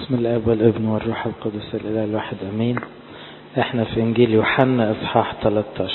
بسم الاب والابن والروح القدس الاله الواحد امين احنا في انجيل يوحنا اصحاح 13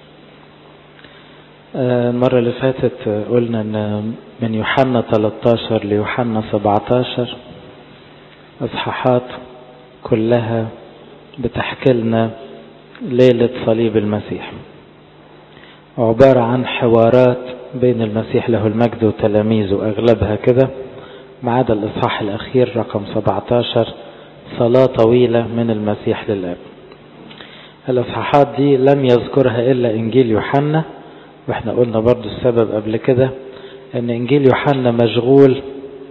المرة اللي فاتت قلنا ان من يوحنا 13 ليوحنا 17 اصحاحات كلها بتحكي لنا ليلة صليب المسيح عبارة عن حوارات بين المسيح له المجد وتلاميذه اغلبها كده ما عدا الإصحاح الأخير رقم 17 صلاة طويلة من المسيح للآب الإصحاحات دي لم يذكرها إلا إنجيل يوحنا وإحنا قلنا برضو السبب قبل كده أن إنجيل يوحنا مشغول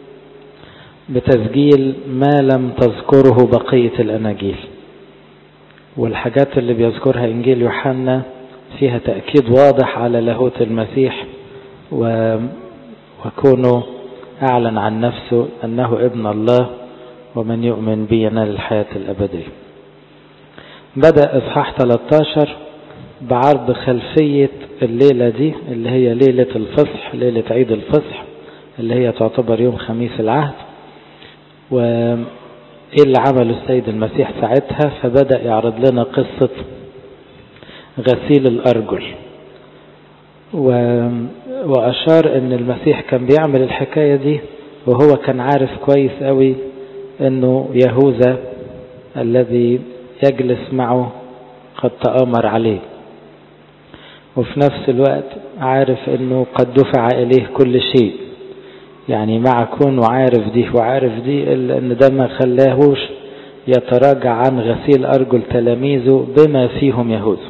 بتسجيل ما لم تذكره بقية الأناجيل والحاجات اللي بيذكرها إنجيل يوحنا فيها تأكيد واضح على لاهوت المسيح و... وكونه أعلن عن نفسه أنه ابن الله ومن يؤمن بي ينال الحياة الأبدية بدأ إصحاح 13 بعرض خلفية الليلة دي اللي هي ليلة الفصح ليلة عيد الفصح اللي هي تعتبر يوم خميس العهد وإيه اللي عمله السيد المسيح ساعتها فبدأ يعرض لنا قصة غسيل الأرجل و... وأشار أن المسيح كان بيعمل الحكاية دي وهو كان عارف كويس قوي أنه يهوذا الذي يجلس معه قد تآمر عليه وفي نفس الوقت عارف أنه قد دفع إليه كل شيء يعني مع كونه عارف دي وعارف دي إلا أن ده ما خلاهوش يتراجع عن غسيل أرجل تلاميذه بما فيهم يهوذا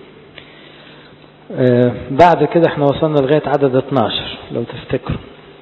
آه بعد كده احنا وصلنا لغاية عدد 12 لو تفتكروا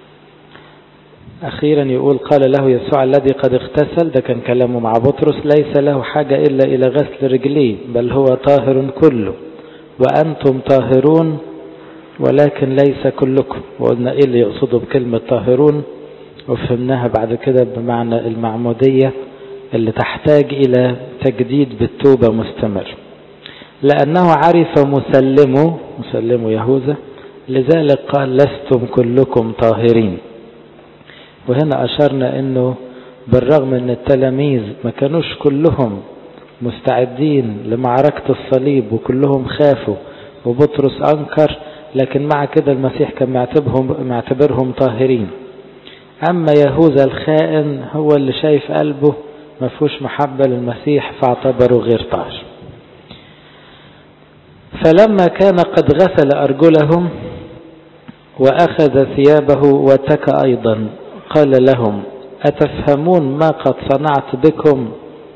أخيرا يقول قال له يسوع الذي قد اغتسل ده كان كلامه مع بطرس ليس له حاجة إلا إلى غسل رجليه بل هو طاهر كله وأنتم طاهرون ولكن ليس كلكم وقلنا إيه اللي يقصده بكلمة طاهرون وفهمناها بعد كده بمعنى المعمودية اللي تحتاج إلى تجديد بالتوبة مستمر لأنه عرف مسلمه مسلمه يهوذا لذلك قال لستم كلكم طاهرين وهنا أشرنا أنه بالرغم أن التلاميذ ما كانوش كلهم مستعدين لمعركة الصليب وكلهم خافوا وبطرس أنكر لكن مع كده المسيح كان معتبرهم, معتبرهم طاهرين أما يهوذا الخائن هو اللي شايف قلبه ما فيهوش محبة للمسيح فاعتبره غير طاهر فلما كان قد غسل أرجلهم وأخذ ثيابه وتكى أيضا قال لهم أتفهمون ما قد صنعت بكم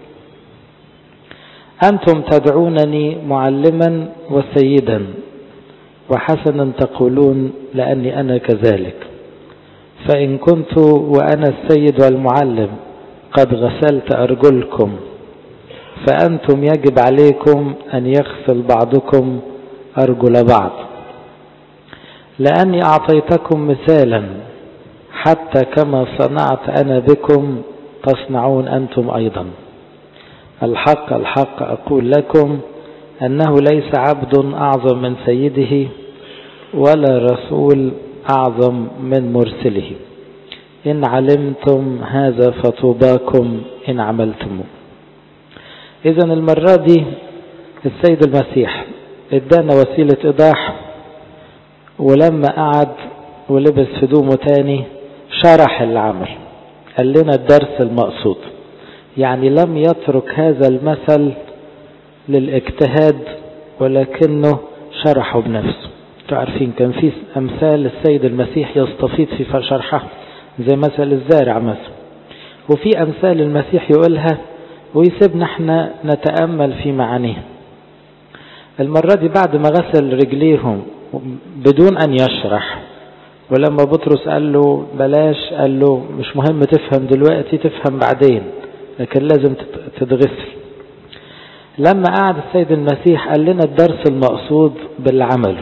أنتم تدعونني معلما وسيدا وحسنا تقولون لأني أنا كذلك فإن كنت وأنا السيد والمعلم قد غسلت أرجلكم فأنتم يجب عليكم أن يغسل بعضكم أرجل بعض لأني أعطيتكم مثالا حتى كما صنعت أنا بكم تصنعون أنتم أيضا الحق الحق أقول لكم أنه ليس عبد أعظم من سيده ولا رسول أعظم من مرسله إن علمتم هذا فطوباكم إن عملتموه إذا المرة دي السيد المسيح ادانا وسيلة إيضاح ولما قعد ولبس هدومه تاني شرح العمل قال لنا الدرس المقصود يعني لم يترك هذا المثل للاجتهاد ولكنه شرحه بنفسه تعرفين كان في أمثال السيد المسيح يستفيد في شرحها زي مثل الزارع مثلا وفي أمثال المسيح يقولها ويسيبنا احنا نتأمل في معانيها المرة دي بعد ما غسل رجليهم بدون أن يشرح ولما بطرس قال له بلاش قال له مش مهم تفهم دلوقتي تفهم بعدين لكن لازم تتغسل لما قعد السيد المسيح قال لنا الدرس المقصود بالعمل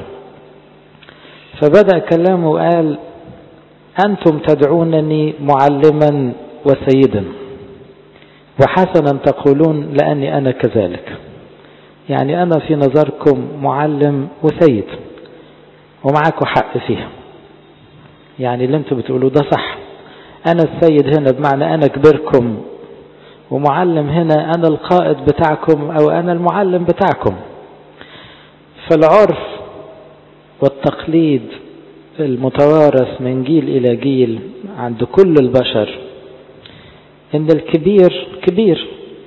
فبدأ كلامه وقال أنتم تدعونني معلما وسيدا وحسنا تقولون لأني أنا كذلك يعني أنا في نظركم معلم وسيد ومعاكم حق فيها يعني اللي انتم بتقولوا ده صح أنا السيد هنا بمعنى أنا كبركم ومعلم هنا أنا القائد بتاعكم أو أنا المعلم بتاعكم فالعرف والتقليد المتوارث من جيل إلى جيل عند كل البشر إن الكبير كبير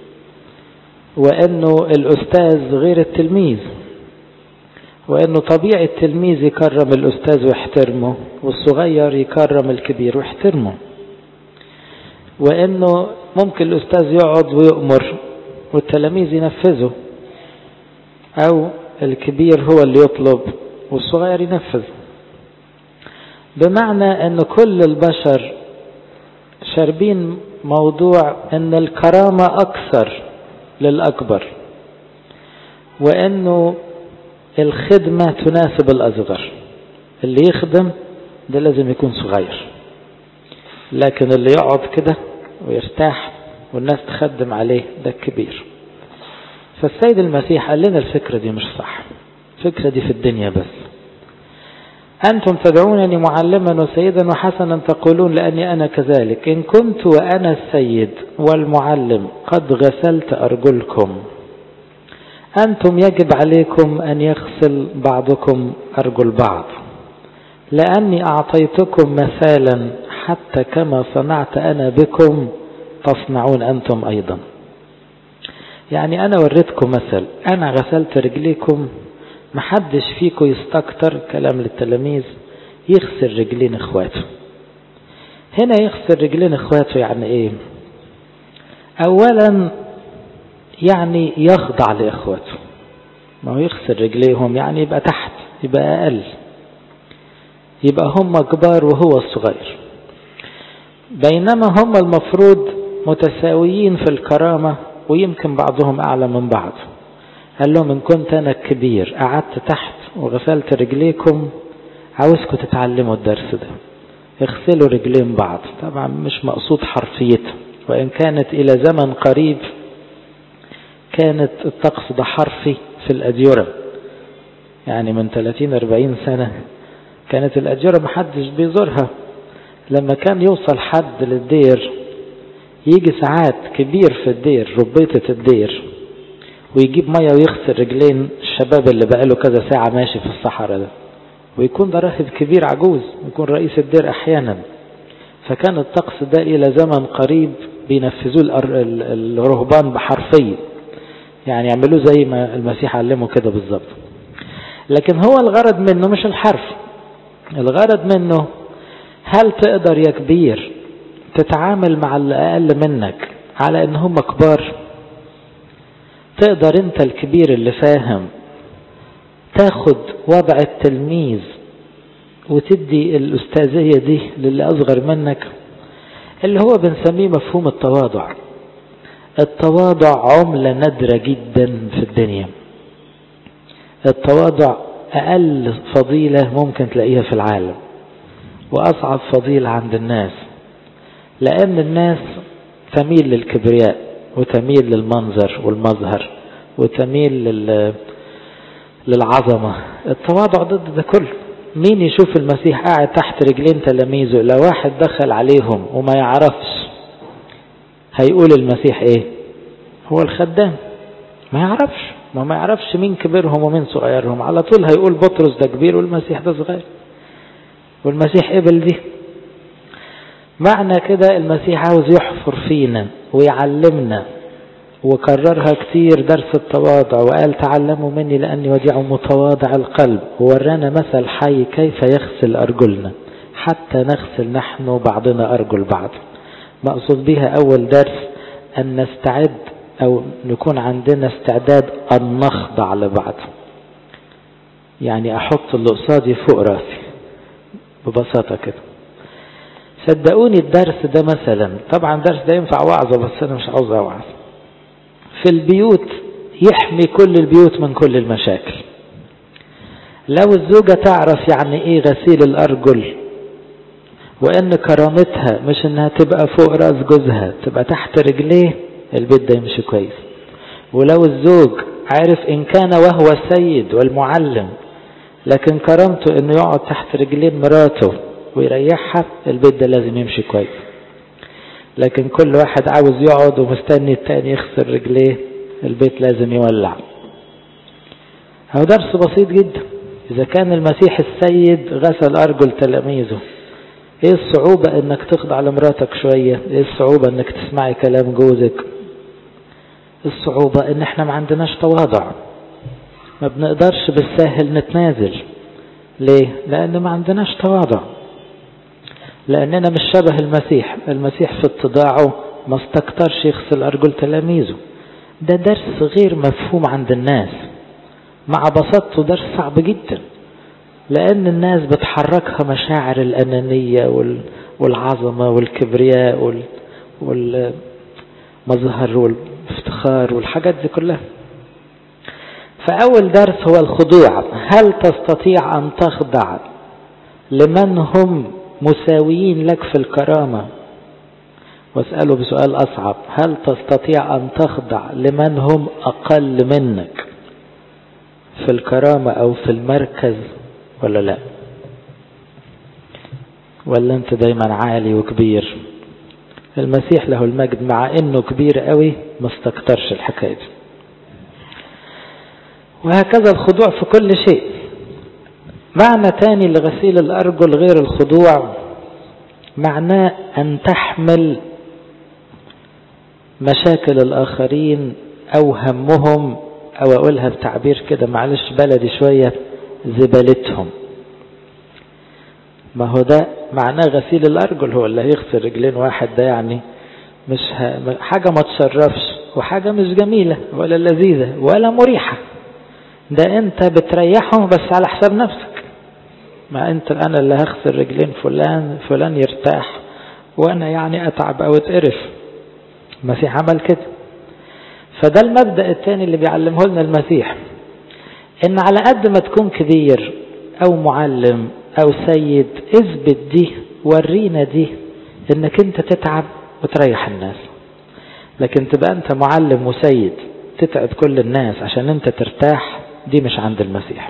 وإنه الأستاذ غير التلميذ وإنه طبيعي التلميذ يكرم الأستاذ ويحترمه والصغير يكرم الكبير ويحترمه وإنه ممكن الأستاذ يقعد ويؤمر والتلاميذ ينفذوا أو الكبير هو اللي يطلب والصغير ينفذ بمعنى أن كل البشر شاربين موضوع أن الكرامة أكثر للأكبر وأنه الخدمة تناسب الأصغر اللي يخدم ده لازم يكون صغير لكن اللي يقعد كده ويرتاح والناس تخدم عليه ده الكبير فالسيد المسيح قال لنا الفكرة دي مش صح الفكرة دي في الدنيا بس أنتم تدعونني معلما وسيدا وحسنا تقولون لأني أنا كذلك إن كنت وأنا السيد والمعلم قد غسلت أرجلكم أنتم يجب عليكم أن يغسل بعضكم أرجل بعض لأني أعطيتكم مثالا حتى كما صنعت أنا بكم تصنعون أنتم أيضا يعني أنا وريتكم مثل أنا غسلت رجليكم محدش فيكم يستكتر كلام للتلاميذ يغسل رجلين اخواته هنا يغسل رجلين اخواته يعني ايه اولا يعني يخضع لاخواته ما هو يغسل رجليهم يعني يبقى تحت يبقى اقل يبقى هم كبار وهو الصغير بينما هم المفروض متساويين في الكرامة ويمكن بعضهم أعلى من بعض قال لهم إن كنت أنا الكبير قعدت تحت وغسلت رجليكم عاوزكم تتعلموا الدرس ده اغسلوا رجلين بعض طبعا مش مقصود حرفيته وإن كانت إلى زمن قريب كانت الطقس ده حرفي في الأديرة يعني من 30-40 سنة كانت الأديرة محدش بيزورها لما كان يوصل حد للدير يجي ساعات كبير في الدير ربيطة الدير ويجيب مية ويغسل رجلين الشباب اللي بقاله كذا ساعة ماشي في الصحراء ده ويكون ده راهب كبير عجوز ويكون رئيس الدير أحيانا فكان الطقس ده إلى زمن قريب بينفذوه الرهبان بحرفية يعني يعملوه زي ما المسيح علمه كده بالظبط لكن هو الغرض منه مش الحرف الغرض منه هل تقدر يا كبير تتعامل مع اللي أقل منك على ان هم كبار تقدر انت الكبير اللي فاهم تاخد وضع التلميذ وتدي الأستاذية دي للي أصغر منك اللي هو بنسميه مفهوم التواضع التواضع عملة نادرة جدا في الدنيا التواضع أقل فضيلة ممكن تلاقيها في العالم وأصعب فضيلة عند الناس لأن الناس تميل للكبرياء وتميل للمنظر والمظهر وتميل لل... للعظمة التواضع ضد ده كله مين يشوف المسيح قاعد تحت رجلين تلاميذه لو واحد دخل عليهم وما يعرفش هيقول المسيح ايه هو الخدام ما يعرفش ما ما يعرفش مين كبيرهم ومين صغيرهم على طول هيقول بطرس ده كبير والمسيح ده صغير والمسيح قبل دي معنى كده المسيح عاوز يحفر فينا ويعلمنا وكررها كتير درس التواضع وقال تعلموا مني لأني وديع متواضع القلب وورانا مثل حي كيف يغسل أرجلنا حتى نغسل نحن بعضنا أرجل بعض مقصود بها أول درس أن نستعد أو نكون عندنا استعداد أن نخضع لبعض يعني أحط اللي قصادي فوق راسي ببساطة كده صدقوني الدرس ده مثلا طبعا الدرس ده ينفع وعظة بس أنا مش عاوز أوعظ في البيوت يحمي كل البيوت من كل المشاكل لو الزوجة تعرف يعني ايه غسيل الأرجل وان كرامتها مش انها تبقى فوق راس جوزها تبقى تحت رجليه البيت ده يمشي كويس ولو الزوج عارف ان كان وهو السيد والمعلم لكن كرامته انه يقعد تحت رجلين مراته ويريحها البيت ده لازم يمشي كويس لكن كل واحد عاوز يقعد ومستني التاني يغسل رجليه البيت لازم يولع هو درس بسيط جدا إذا كان المسيح السيد غسل أرجل تلاميذه إيه الصعوبة إنك تخضع لمراتك شوية إيه الصعوبة إنك تسمعي كلام جوزك الصعوبة إن إحنا ما عندناش تواضع ما بنقدرش بالساهل نتنازل ليه؟ لأن ما عندناش تواضع لأننا مش شبه المسيح المسيح في اتضاعه ما استكترش يغسل أرجل تلاميذه ده درس غير مفهوم عند الناس مع بساطته درس صعب جدا لأن الناس بتحركها مشاعر الأنانية والعظمة والكبرياء والمظهر والافتخار والحاجات دي كلها فأول درس هو الخضوع هل تستطيع أن تخضع لمن هم مساويين لك في الكرامة واسأله بسؤال أصعب هل تستطيع أن تخضع لمن هم أقل منك في الكرامة أو في المركز ولا لا ولا أنت دايما عالي وكبير المسيح له المجد مع أنه كبير قوي ما استكترش الحكاية دي وهكذا الخضوع في كل شيء معنى تاني لغسيل الأرجل غير الخضوع معناه أن تحمل مشاكل الآخرين أو همهم أو أقولها بتعبير كده معلش بلدي شوية زبالتهم ما هو ده معناه غسيل الأرجل هو اللي هيغسل رجلين واحد ده يعني مش ه... حاجة ما تشرفش وحاجة مش جميلة ولا لذيذة ولا مريحة ده انت بتريحهم بس على حساب نفسك ما انت انا اللي هغسل رجلين فلان فلان يرتاح وانا يعني اتعب او اتقرف المسيح عمل كده فده المبدأ الثاني اللي بيعلمه لنا المسيح ان على قد ما تكون كبير او معلم او سيد اثبت دي ورينا دي انك انت تتعب وتريح الناس لكن تبقى انت معلم وسيد تتعب كل الناس عشان انت ترتاح دي مش عند المسيح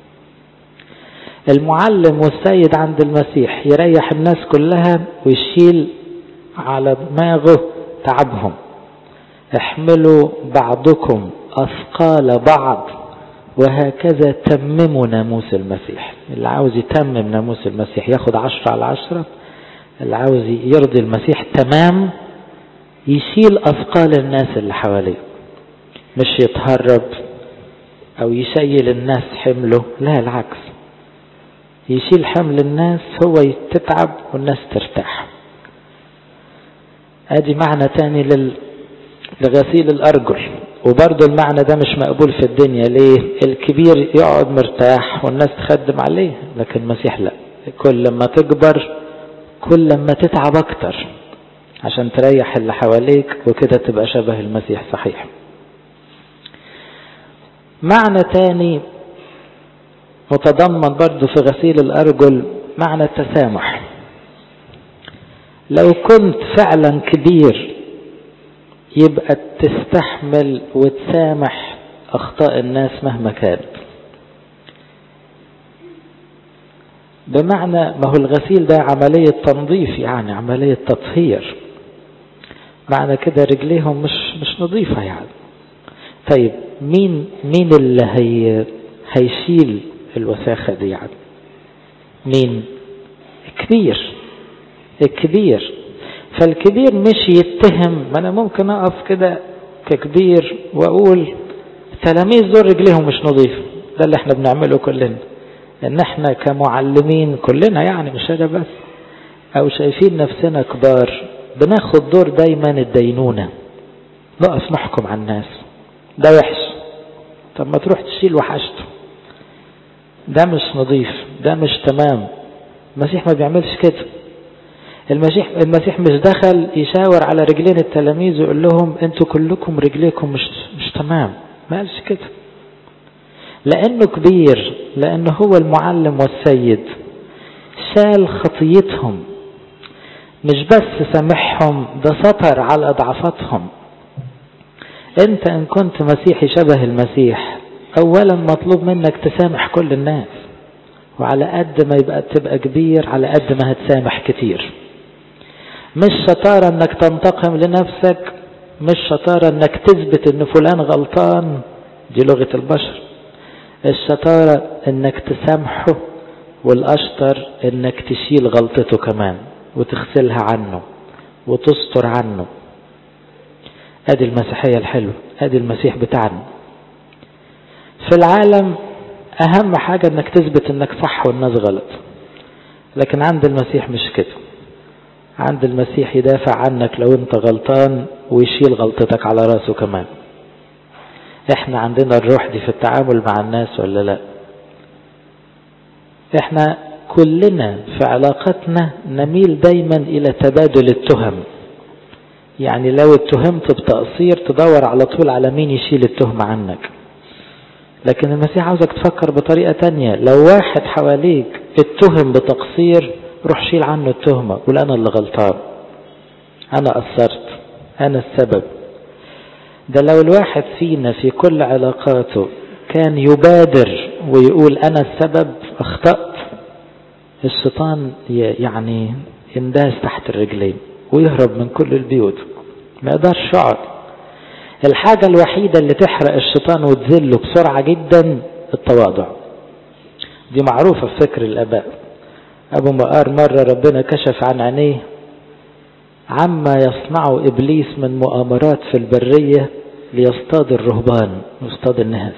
المعلم والسيد عند المسيح يريح الناس كلها ويشيل على دماغه تعبهم احملوا بعضكم أثقال بعض وهكذا تمموا ناموس المسيح اللي عاوز يتمم ناموس المسيح ياخد عشرة على عشرة اللي عاوز يرضي المسيح تمام يشيل أثقال الناس اللي حواليه مش يتهرب أو يشيل الناس حمله لا العكس يشيل حمل الناس هو تتعب والناس ترتاح ادي معنى تاني لل... لغسيل الارجل وبرضه المعنى ده مش مقبول في الدنيا ليه الكبير يقعد مرتاح والناس تخدم عليه لكن المسيح لا كل لما تكبر كل لما تتعب اكتر عشان تريح اللي حواليك وكده تبقى شبه المسيح صحيح معنى تاني متضمن برضه في غسيل الأرجل معنى التسامح لو كنت فعلا كبير يبقى تستحمل وتسامح أخطاء الناس مهما كانت بمعنى ما هو الغسيل ده عملية تنظيف يعني عملية تطهير معنى كده رجليهم مش مش نظيفة يعني طيب مين مين اللي هي هيشيل الوساخة دي يعني مين الكبير الكبير فالكبير مش يتهم ما انا ممكن اقف كده ككبير واقول التلاميذ دول رجليهم مش نظيفة ده اللي احنا بنعمله كلنا ان احنا كمعلمين كلنا يعني مش انا بس او شايفين نفسنا كبار بناخد دور دايما الدينونة نقف نحكم على الناس ده وحش طب ما تروح تشيل وحشته ده مش نظيف ده مش تمام المسيح ما بيعملش كده المسيح المسيح مش دخل يشاور على رجلين التلاميذ ويقول لهم انتوا كلكم رجليكم مش مش تمام ما قالش كده لانه كبير لانه هو المعلم والسيد شال خطيتهم مش بس سامحهم ده سطر على ضعفاتهم انت ان كنت مسيحي شبه المسيح اولا مطلوب منك تسامح كل الناس وعلى قد ما يبقى تبقى كبير على قد ما هتسامح كتير مش شطارة انك تنتقم لنفسك مش شطارة انك تثبت ان فلان غلطان دي لغة البشر الشطارة انك تسامحه والاشطر انك تشيل غلطته كمان وتغسلها عنه وتستر عنه ادي المسيحية الحلوة ادي المسيح بتاعنا في العالم اهم حاجة انك تثبت انك صح والناس غلط لكن عند المسيح مش كده عند المسيح يدافع عنك لو انت غلطان ويشيل غلطتك على راسه كمان احنا عندنا الروح دي في التعامل مع الناس ولا لا احنا كلنا في علاقتنا نميل دايما الى تبادل التهم يعني لو اتهمت بتقصير تدور على طول على مين يشيل التهمة عنك لكن المسيح عاوزك تفكر بطريقة تانية لو واحد حواليك اتهم بتقصير روح شيل عنه التهمة قول أنا اللي غلطان أنا قصرت أنا السبب ده لو الواحد فينا في كل علاقاته كان يبادر ويقول أنا السبب أخطأت الشيطان يعني ينداس تحت الرجلين ويهرب من كل البيوت ما يقدرش يقعد الحاجة الوحيدة اللي تحرق الشيطان وتذله بسرعة جدا التواضع دي معروفة في فكر الآباء أبو مقار مرة ربنا كشف عن عينيه عما يصنعه إبليس من مؤامرات في البرية ليصطاد الرهبان ويصطاد الناس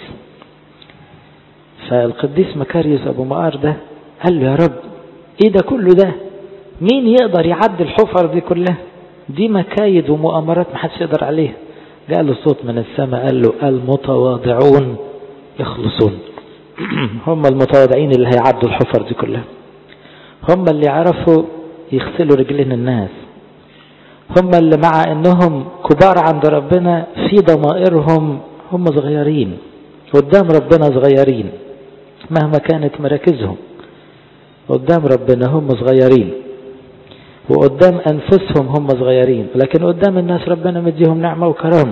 فالقديس مكاريوس أبو مقار ده قال له يا رب إيه ده كله ده مين يقدر يعدي الحفر دي كلها دي مكايد ومؤامرات محدش يقدر عليها جاء له صوت من السماء قال له المتواضعون يخلصون هم المتواضعين اللي هيعدوا الحفر دي كلها هم اللي يعرفوا يغسلوا رجلين الناس هم اللي مع انهم كبار عند ربنا في ضمائرهم هم صغيرين قدام ربنا صغيرين مهما كانت مراكزهم قدام ربنا هم صغيرين وقدام أنفسهم هم صغيرين لكن قدام الناس ربنا مديهم نعمة وكرم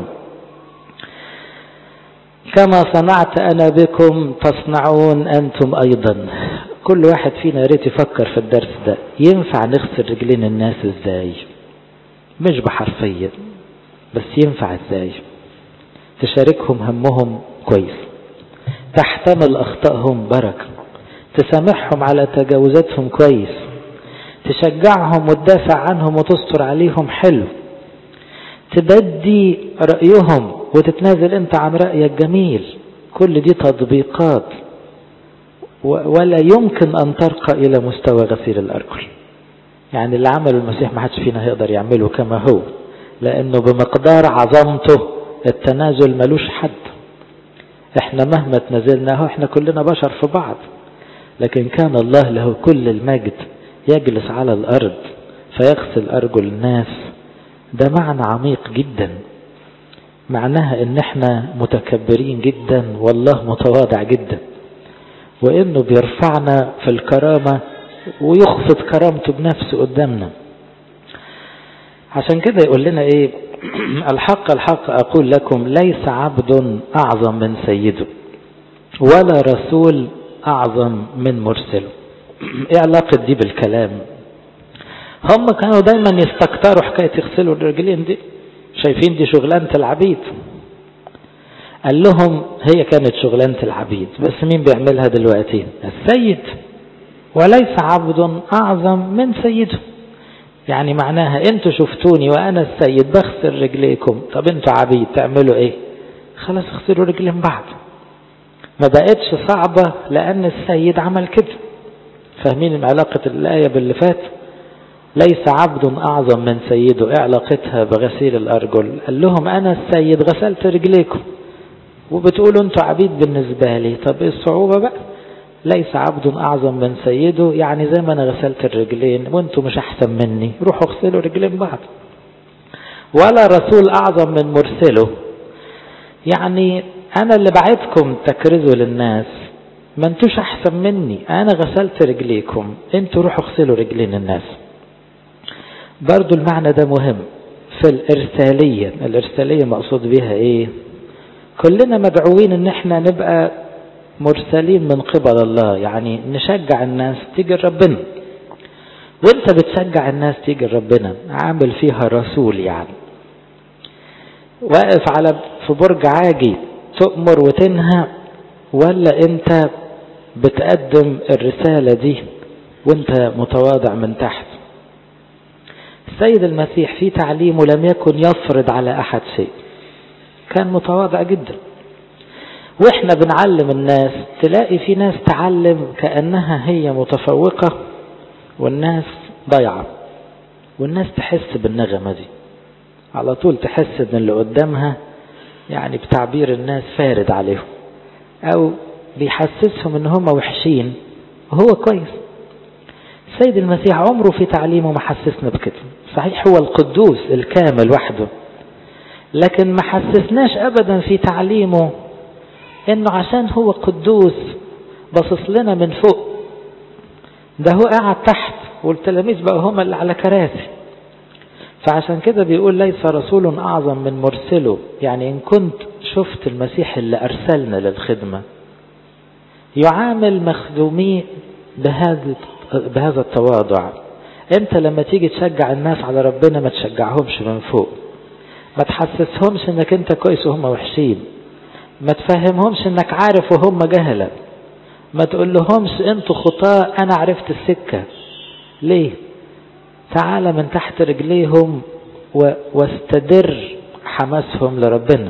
كما صنعت أنا بكم تصنعون أنتم أيضا كل واحد فينا يريد يفكر في الدرس ده ينفع نغسل رجلين الناس ازاي مش بحرفيا بس ينفع ازاي تشاركهم همهم كويس تحتمل أخطائهم بركة تسامحهم على تجاوزاتهم كويس تشجعهم وتدافع عنهم وتستر عليهم حلو تبدي رأيهم وتتنازل انت عن رأيك جميل كل دي تطبيقات ولا يمكن أن ترقى إلى مستوى غسيل الأرجل يعني اللي عمله المسيح ما حدش فينا هيقدر يعمله كما هو لأنه بمقدار عظمته التنازل ملوش حد احنا مهما تنازلنا هو احنا كلنا بشر في بعض لكن كان الله له كل المجد يجلس على الأرض فيغسل أرجل الناس ده معنى عميق جدا معناها ان احنا متكبرين جدا والله متواضع جدا وانه بيرفعنا في الكرامة ويخفض كرامته بنفسه قدامنا عشان كده يقول لنا ايه الحق الحق اقول لكم ليس عبد اعظم من سيده ولا رسول اعظم من مرسله ايه علاقة دي بالكلام هم كانوا دايما يستكتروا حكاية يغسلوا الرجلين دي شايفين دي شغلانة العبيد قال لهم هي كانت شغلانة العبيد بس مين بيعملها دلوقتي السيد وليس عبد أعظم من سيده يعني معناها انتوا شفتوني وانا السيد بغسل رجليكم طب انتوا عبيد تعملوا ايه خلاص اغسلوا رجلين بعض ما بقتش صعبة لان السيد عمل كده فاهمين علاقة الآية باللي فات ليس عبد أعظم من سيده ايه علاقتها بغسيل الأرجل قال لهم أنا السيد غسلت رجليكم وبتقولوا انتوا عبيد بالنسبة لي طب ايه الصعوبة بقى ليس عبد أعظم من سيده يعني زي ما أنا غسلت الرجلين وانتوا مش أحسن مني روحوا اغسلوا رجلين بعض ولا رسول أعظم من مرسله يعني أنا اللي بعتكم تكرزوا للناس ما انتوش أحسن مني أنا غسلت رجليكم انتوا روحوا اغسلوا رجلين الناس برضو المعنى ده مهم في الإرسالية الإرسالية مقصود بها إيه كلنا مدعوين ان احنا نبقى مرسلين من قبل الله يعني نشجع الناس تيجي ربنا وانت بتشجع الناس تيجي لربنا عامل فيها رسول يعني واقف على في برج عاجي تؤمر وتنهى ولا انت بتقدم الرسالة دي وانت متواضع من تحت السيد المسيح في تعليمه لم يكن يفرض على احد شيء كان متواضع جدا واحنا بنعلم الناس تلاقي في ناس تعلم كأنها هي متفوقة والناس ضيعة والناس تحس بالنغمة دي على طول تحس ان اللي قدامها يعني بتعبير الناس فارد عليهم او بيحسسهم ان هم وحشين وهو كويس السيد المسيح عمره في تعليمه ما حسسنا بكده صحيح هو القدوس الكامل وحده لكن ما حسسناش ابدا في تعليمه انه عشان هو قدوس باصص لنا من فوق ده هو قاعد تحت والتلاميذ بقى هم اللي على كراسي فعشان كده بيقول ليس رسول اعظم من مرسله يعني ان كنت شفت المسيح اللي ارسلنا للخدمة يعامل مخدوميه بهذا بهذا التواضع انت لما تيجي تشجع الناس على ربنا ما تشجعهمش من فوق ما تحسسهمش انك انت كويس وهم وحشين ما تفهمهمش انك عارف وهم جهلة ما تقول لهمش انتوا خطاء انا عرفت السكة ليه تعال من تحت رجليهم و... واستدر حماسهم لربنا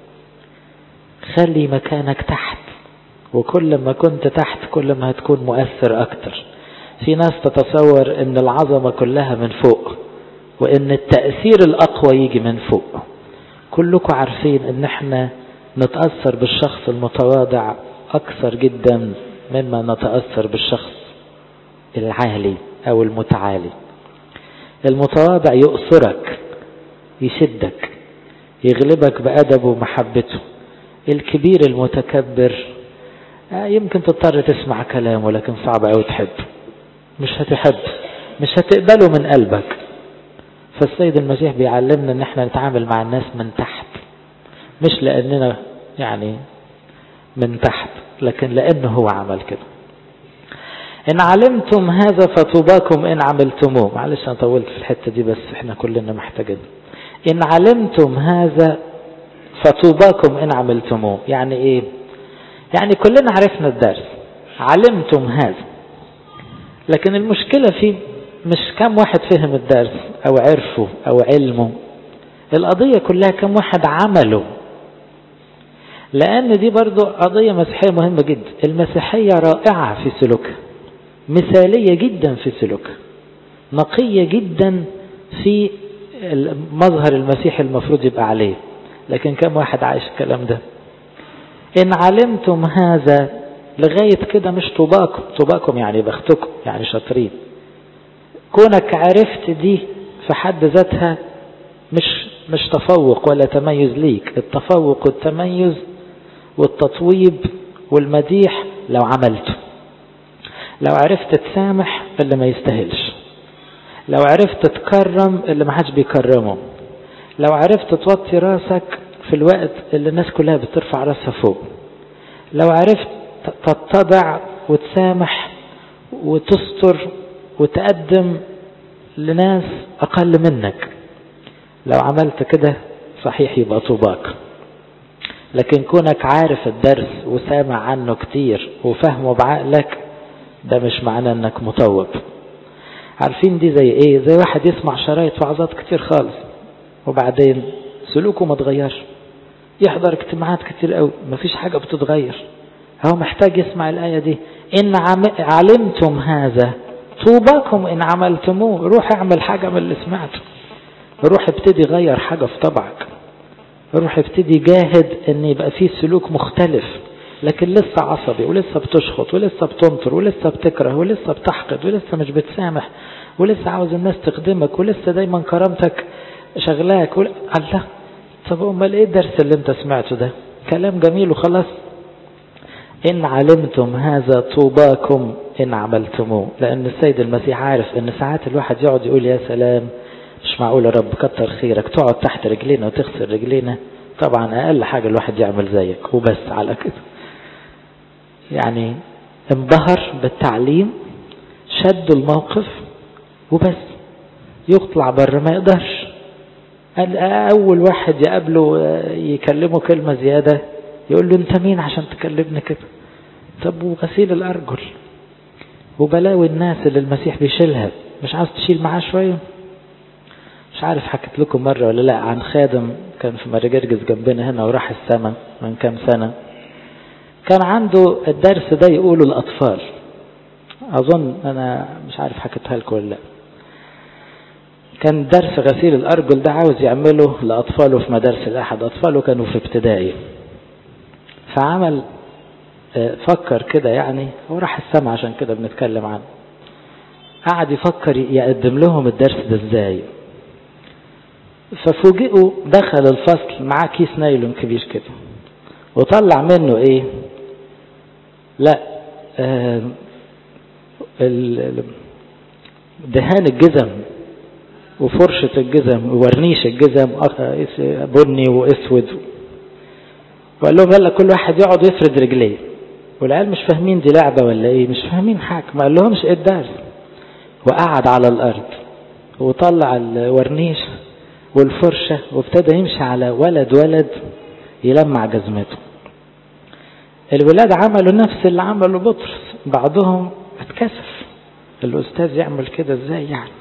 خلي مكانك تحت وكل ما كنت تحت كل ما هتكون مؤثر اكتر في ناس تتصور ان العظمة كلها من فوق وان التأثير الاقوى يجي من فوق كلكم عارفين ان احنا نتأثر بالشخص المتواضع اكثر جدا مما نتأثر بالشخص العالي او المتعالي المتواضع يؤثرك يشدك يغلبك بأدبه ومحبته الكبير المتكبر يمكن تضطر تسمع كلامه لكن صعب أوي تحب مش هتحب مش هتقبله من قلبك فالسيد المسيح بيعلمنا ان احنا نتعامل مع الناس من تحت مش لاننا يعني من تحت لكن لانه هو عمل كده ان علمتم هذا فطوباكم ان عملتموه معلش انا طولت في الحتة دي بس احنا كلنا محتاجين ان علمتم هذا فطوباكم ان عملتموه يعني ايه يعني كلنا عرفنا الدرس علمتم هذا لكن المشكلة في مش كم واحد فهم الدرس او عرفه او علمه القضية كلها كم واحد عمله لان دي برضو قضية مسيحية مهمة جدا المسيحية رائعة في سلوكها مثالية جدا في سلوكها نقية جدا في مظهر المسيح المفروض يبقى عليه لكن كم واحد عايش الكلام ده إن علمتم هذا لغاية كده مش طوباكم طوباكم يعني بختكم يعني شاطرين كونك عرفت دي في حد ذاتها مش مش تفوق ولا تميز ليك التفوق والتميز والتطويب والمديح لو عملته لو عرفت تسامح اللي ما يستاهلش لو عرفت تكرم اللي ما حدش بيكرمه لو عرفت توطي راسك في الوقت اللي الناس كلها بترفع راسها فوق لو عرفت تتضع وتسامح وتستر وتقدم لناس أقل منك لو عملت كده صحيح يبقى طوباك لكن كونك عارف الدرس وسامع عنه كتير وفهمه بعقلك ده مش معناه انك مطوب عارفين دي زي ايه زي واحد يسمع شرايط وعظات كتير خالص وبعدين سلوكه ما اتغيرش يحضر اجتماعات كتير قوي مفيش حاجة بتتغير هو محتاج يسمع الآية دي إن علمتم هذا طوباكم إن عملتموه روح اعمل حاجة من اللي سمعته روح ابتدي غير حاجة في طبعك روح ابتدي جاهد ان يبقى فيه سلوك مختلف لكن لسه عصبي ولسه بتشخط ولسه بتنطر ولسه بتكره ولسه بتحقد ولسه مش بتسامح ولسه عاوز الناس تخدمك ولسه دايما كرامتك شغلاك ول... الله طب امال ايه الدرس اللي انت سمعته ده كلام جميل وخلاص ان علمتم هذا طوباكم ان عملتموه لان السيد المسيح عارف ان ساعات الواحد يقعد يقول يا سلام مش معقول يا رب كتر خيرك تقعد تحت رجلينا وتغسل رجلينا طبعا اقل حاجة الواحد يعمل زيك وبس على كده يعني انبهر بالتعليم شد الموقف وبس يطلع بره ما يقدرش أول واحد يقابله يكلمه كلمة زيادة يقول له أنت مين عشان تكلمني كده طب وغسيل الأرجل وبلاوي الناس اللي المسيح بيشيلها مش عاوز تشيل معاه شوية مش عارف حكيت لكم مرة ولا لا عن خادم كان في مرجرجس جنبنا هنا وراح السما من كام سنة كان عنده الدرس ده يقوله الأطفال أظن أنا مش عارف حكيتها لكم ولا لا كان درس غسيل الأرجل ده عاوز يعمله لأطفاله في مدارس الأحد أطفاله كانوا في ابتدائي فعمل فكر كده يعني هو راح السما عشان كده بنتكلم عنه قعد يفكر يقدم لهم الدرس ده ازاي ففوجئوا دخل الفصل معاه كيس نايلون كبير كده وطلع منه ايه لا آه دهان الجزم وفرشة الجزم وورنيش الجزم بني واسود وقال لهم يلا كل واحد يقعد يفرد رجليه والعيال مش فاهمين دي لعبة ولا ايه مش فاهمين حاجة ما قال لهمش ايه الدرس وقعد على الارض وطلع الورنيش والفرشة وابتدى يمشي على ولد ولد يلمع جزمته الولاد عملوا نفس اللي عمله بطرس بعضهم اتكسف الاستاذ يعمل كده ازاي يعني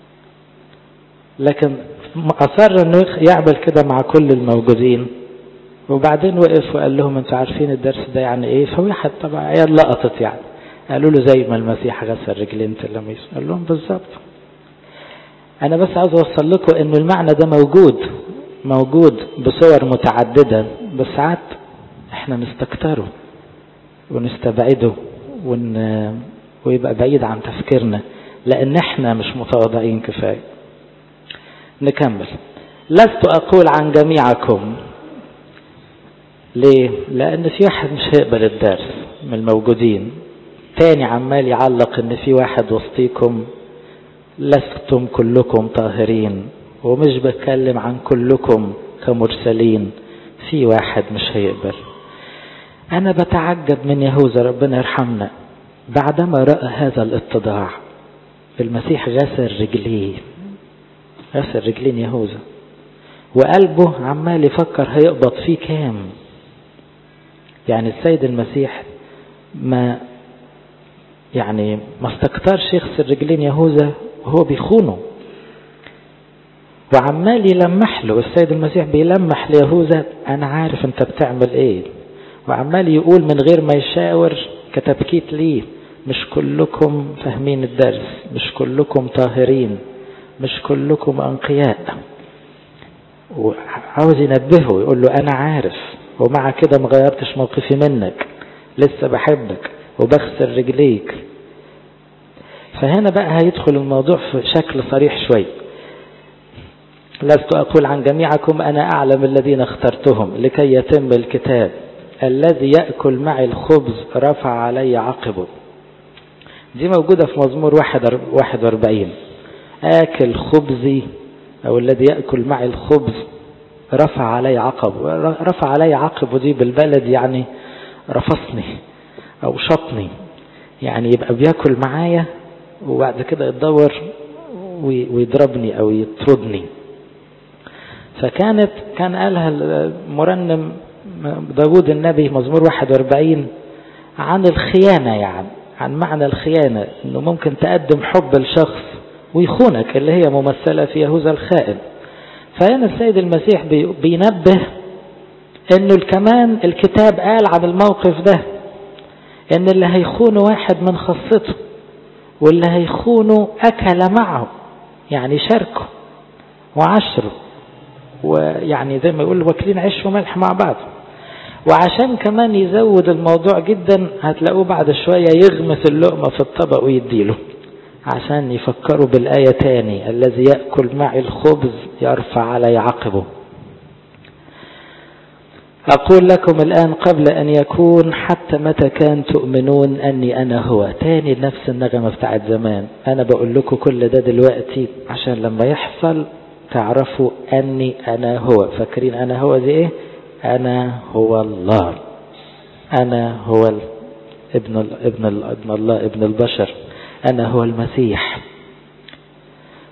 لكن اصر انه يعمل كده مع كل الموجودين وبعدين وقف وقال لهم انتوا عارفين الدرس ده يعني ايه فواحد طبعا عيال لقطت يعني قالوا له زي ما المسيح غسل رجلين تلاميذه قال لهم بالظبط انا بس عاوز اوصل لكم انه المعنى ده موجود موجود بصور متعددة بس ساعات احنا نستكتره ونستبعده ون... ويبقى بعيد عن تفكيرنا لان احنا مش متواضعين كفاية نكمل لست اقول عن جميعكم ليه لان في واحد مش هيقبل الدرس من الموجودين تاني عمال يعلق ان في واحد وسطيكم لستم كلكم طاهرين ومش بتكلم عن كلكم كمرسلين في واحد مش هيقبل انا بتعجب من يهوذا ربنا يرحمنا بعدما رأى هذا الاتضاع المسيح غسل رجليه غسل رجلين يهوذا وقلبه عمال يفكر هيقبض فيه كام يعني السيد المسيح ما يعني ما استكترش يغسل رجلين يهوذا وهو بيخونه وعمال يلمح له السيد المسيح بيلمح ليهوذا انا عارف انت بتعمل ايه وعمال يقول من غير ما يشاور كتبكيت ليه مش كلكم فاهمين الدرس مش كلكم طاهرين مش كلكم انقياء وعاوز ينبهه يقول له انا عارف ومع كده ما غيرتش موقفي منك لسه بحبك وبغسل رجليك فهنا بقى هيدخل الموضوع في شكل صريح شوي لست أقول عن جميعكم أنا أعلم الذين اخترتهم لكي يتم الكتاب الذي يأكل معي الخبز رفع علي عقبه دي موجودة في مزمور 41 آكل خبزي أو الذي يأكل معي الخبز رفع علي عقب رفع علي عقبه دي بالبلد يعني رفصني أو شطني يعني يبقى بياكل معايا وبعد كده يتدور ويضربني أو يطردني فكانت كان قالها المرنم داود النبي مزمور 41 عن الخيانة يعني عن معنى الخيانة انه ممكن تقدم حب لشخص ويخونك اللي هي ممثلة في يهوذا الخائن فهنا السيد المسيح بينبه انه كمان الكتاب قال عن الموقف ده ان اللي هيخونه واحد من خاصته واللي هيخونه اكل معه يعني شاركه وعشره ويعني زي ما يقول واكلين عيش وملح مع بعض وعشان كمان يزود الموضوع جدا هتلاقوه بعد شوية يغمس اللقمة في الطبق ويديله عشان يفكروا بالآية تاني الذي يأكل معي الخبز يرفع علي عقبه أقول لكم الآن قبل أن يكون حتى متى كان تؤمنون أني أنا هو تاني نفس النغمة بتاعت زمان أنا بقول لكم كل ده دلوقتي عشان لما يحصل تعرفوا أني أنا هو فاكرين أنا هو دي إيه أنا هو الله أنا هو ابن ال ابن ال ابن الله ابن البشر أنا هو المسيح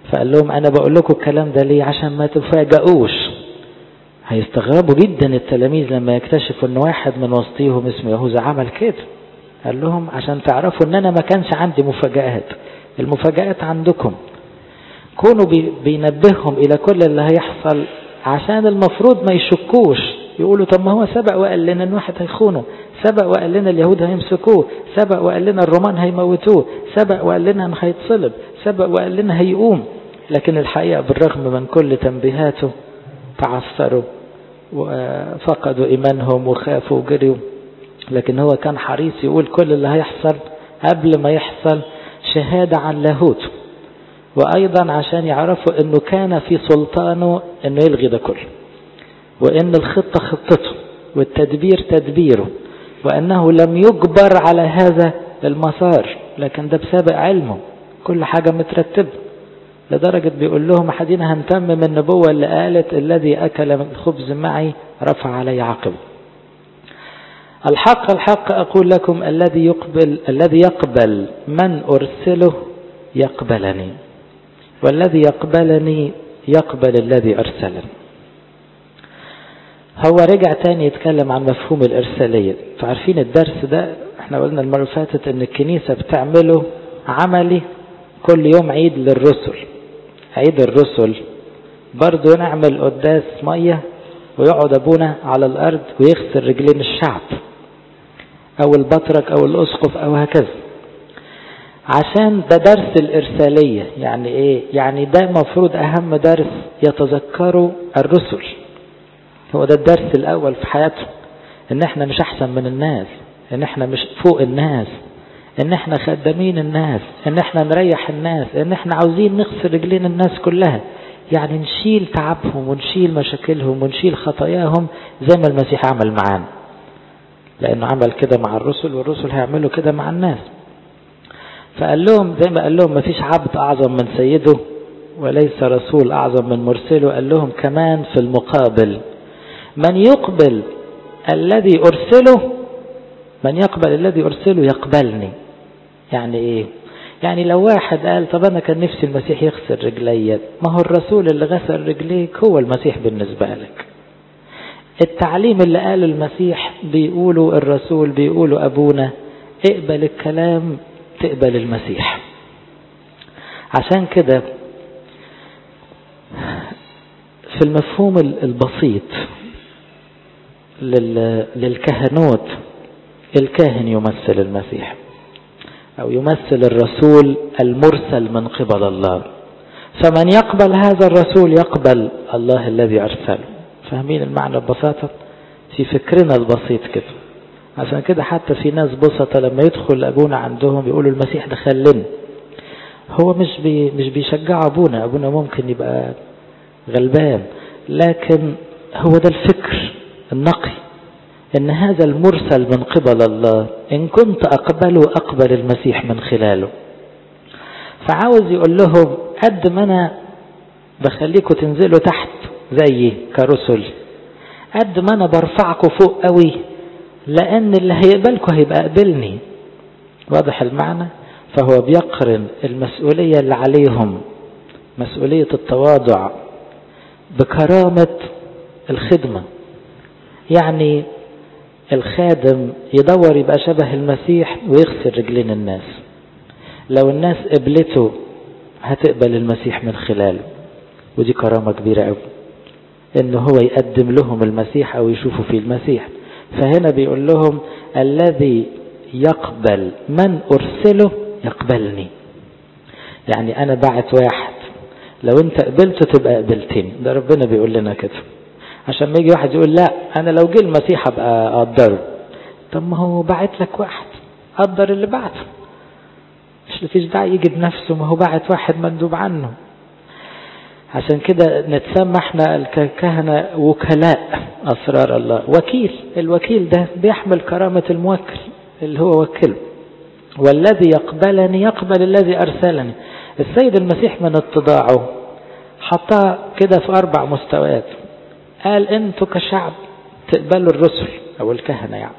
فقال لهم أنا بقول لكم الكلام ده ليه عشان ما تفاجئوش هيستغربوا جدا التلاميذ لما يكتشفوا ان واحد من وسطيهم اسمه يهوذا عمل كده قال لهم عشان تعرفوا ان انا ما كانش عندي مفاجآت المفاجآت عندكم كونوا بينبههم الى كل اللي هيحصل عشان المفروض ما يشكوش يقولوا طب ما هو سبق وقال لنا ان واحد هيخونه سبق وقال لنا اليهود هيمسكوه سبق وقال لنا الرومان هيموتوه سبق وقال لنا انه هيتصلب سبق وقال لنا هيقوم لكن الحقيقة بالرغم من كل تنبيهاته تعثروا وفقدوا إيمانهم وخافوا وجريوا لكن هو كان حريص يقول كل اللي هيحصل قبل ما يحصل شهادة عن لاهوته وأيضا عشان يعرفوا أنه كان في سلطانه أنه يلغي ده كله وأن الخطة خطته والتدبير تدبيره وأنه لم يجبر على هذا المسار لكن ده بسبب علمه كل حاجة مترتبة لدرجة بيقول لهم أحدنا هنتمم النبوة اللي قالت الذي أكل الخبز معي رفع علي عقب الحق الحق أقول لكم الذي يقبل الذي يقبل من أرسله يقبلني والذي يقبلني يقبل الذي أرسلني هو رجع تاني يتكلم عن مفهوم الإرسالية فعارفين الدرس ده احنا قلنا المرة اللي فاتت ان الكنيسة بتعمله عملي كل يوم عيد للرسل عيد الرسل برضو نعمل قداس مية ويقعد أبونا على الأرض ويغسل رجلين الشعب أو البطرك أو الأسقف أو هكذا عشان ده درس الإرسالية يعني إيه يعني ده مفروض أهم درس يتذكره الرسل هو ده الدرس الأول في حياتهم إن إحنا مش أحسن من الناس إن إحنا مش فوق الناس إن إحنا خدامين الناس إن إحنا نريح الناس إن إحنا عاوزين نغسل رجلين الناس كلها يعني نشيل تعبهم ونشيل مشاكلهم ونشيل خطاياهم زي ما المسيح عمل معانا لأنه عمل كده مع الرسل والرسل هيعملوا كده مع الناس فقال لهم زي ما قال لهم ما فيش عبد أعظم من سيده وليس رسول أعظم من مرسله قال لهم كمان في المقابل من يقبل الذي أرسله من يقبل الذي أرسله يقبلني يعني إيه يعني لو واحد قال طب أنا كان نفسي المسيح يغسل رجلي ما هو الرسول اللي غسل رجليك هو المسيح بالنسبة لك التعليم اللي قاله المسيح بيقوله الرسول بيقوله أبونا اقبل الكلام تقبل المسيح عشان كده في المفهوم البسيط للكهنوت الكاهن يمثل المسيح أو يمثل الرسول المرسل من قبل الله فمن يقبل هذا الرسول يقبل الله الذي أرسله فاهمين المعنى ببساطة في فكرنا البسيط كده عشان كده حتى في ناس بسطة لما يدخل أبونا عندهم يقولوا المسيح دخل لنا هو مش بي مش بيشجع أبونا أبونا ممكن يبقى غلبان لكن هو ده الفكر النقي ان هذا المرسل من قبل الله ان كنت اقبله اقبل المسيح من خلاله فعاوز يقول لهم قد ما انا بخليكم تنزلوا تحت زيي كرسل قد ما انا برفعكم فوق قوي لان اللي هيقبلكم هيبقى قبلني واضح المعنى فهو بيقرن المسؤولية اللي عليهم مسؤولية التواضع بكرامة الخدمة يعني الخادم يدور يبقى شبه المسيح ويغسل رجلين الناس لو الناس قبلته هتقبل المسيح من خلاله ودي كرامة كبيرة قوي ان هو يقدم لهم المسيح او يشوفوا فيه المسيح فهنا بيقول لهم الذي يقبل من ارسله يقبلني يعني انا بعت واحد لو انت قبلته تبقى قبلتني ده ربنا بيقول لنا كده عشان ما يجي واحد يقول لا انا لو جه المسيح ابقى اقدره طب ما هو باعت لك واحد قدر اللي بعته مش مفيش داعي يجي بنفسه ما هو باعت واحد مندوب عنه عشان كده نتسمى احنا الكهنة وكلاء أسرار الله وكيل الوكيل ده بيحمل كرامة الموكل اللي هو وكله والذي يقبلني يقبل الذي أرسلني السيد المسيح من اتضاعه حطها كده في أربع مستويات قال انتوا كشعب تقبلوا الرسل او الكهنة يعني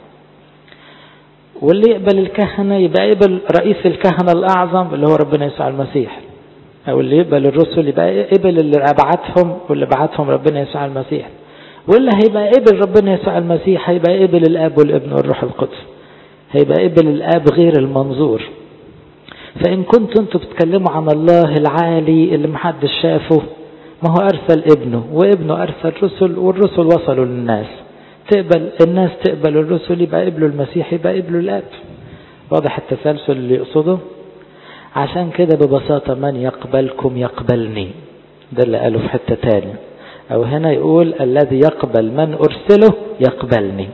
واللي يقبل الكهنة يبقى يقبل رئيس الكهنة الأعظم اللي هو ربنا يسوع المسيح او اللي يقبل الرسل يبقى قبل اللي بعتهم واللي بعتهم ربنا يسوع المسيح واللي هيبقى قبل ربنا يسوع المسيح هيبقى قبل الاب والابن والروح القدس هيبقى قبل الاب غير المنظور فان كنتوا انتوا بتتكلموا عن الله العالي اللي محدش شافه ما هو ارسل ابنه وابنه ارسل رسل والرسل وصلوا للناس تقبل الناس تقبل الرسل يبقى قبلوا المسيح يبقى قبلوا الاب واضح التسلسل اللي يقصده عشان كده ببساطة من يقبلكم يقبلني ده اللي قاله في حتة تاني أو هنا يقول الذي يقبل من أرسله يقبلني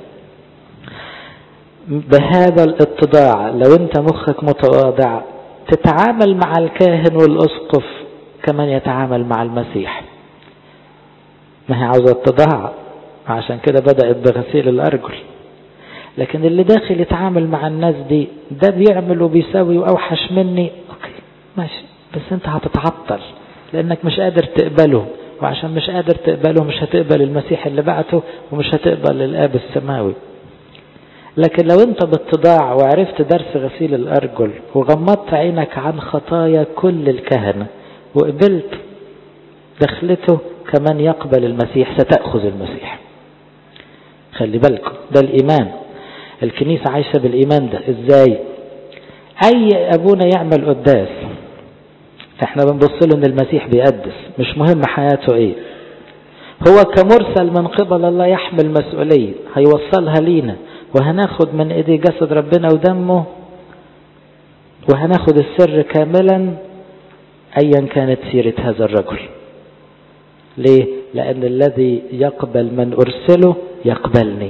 بهذا الاتضاع لو انت مخك متواضع تتعامل مع الكاهن والأسقف كمن يتعامل مع المسيح ما هي عاوزة اتضاع عشان كده بدأت بغسيل الأرجل لكن اللي داخل يتعامل مع الناس دي ده بيعمل وبيساوي وأوحش مني أوكي ماشي بس أنت هتتعطل لأنك مش قادر تقبله وعشان مش قادر تقبله مش هتقبل المسيح اللي بعته ومش هتقبل الآب السماوي لكن لو أنت باتضاع وعرفت درس غسيل الأرجل وغمضت عينك عن خطايا كل الكهنة وقبلت دخلته كمن يقبل المسيح ستأخذ المسيح خلي بالكم ده الإيمان الكنيسة عايشة بالإيمان ده إزاي أي أبونا يعمل قداس احنا بنبص له ان المسيح بيقدس مش مهم حياته ايه هو كمرسل من قبل الله يحمل مسؤولية هيوصلها لينا وهناخد من ايدي جسد ربنا ودمه وهناخد السر كاملا ايا كانت سيرة هذا الرجل ليه لان الذي يقبل من ارسله يقبلني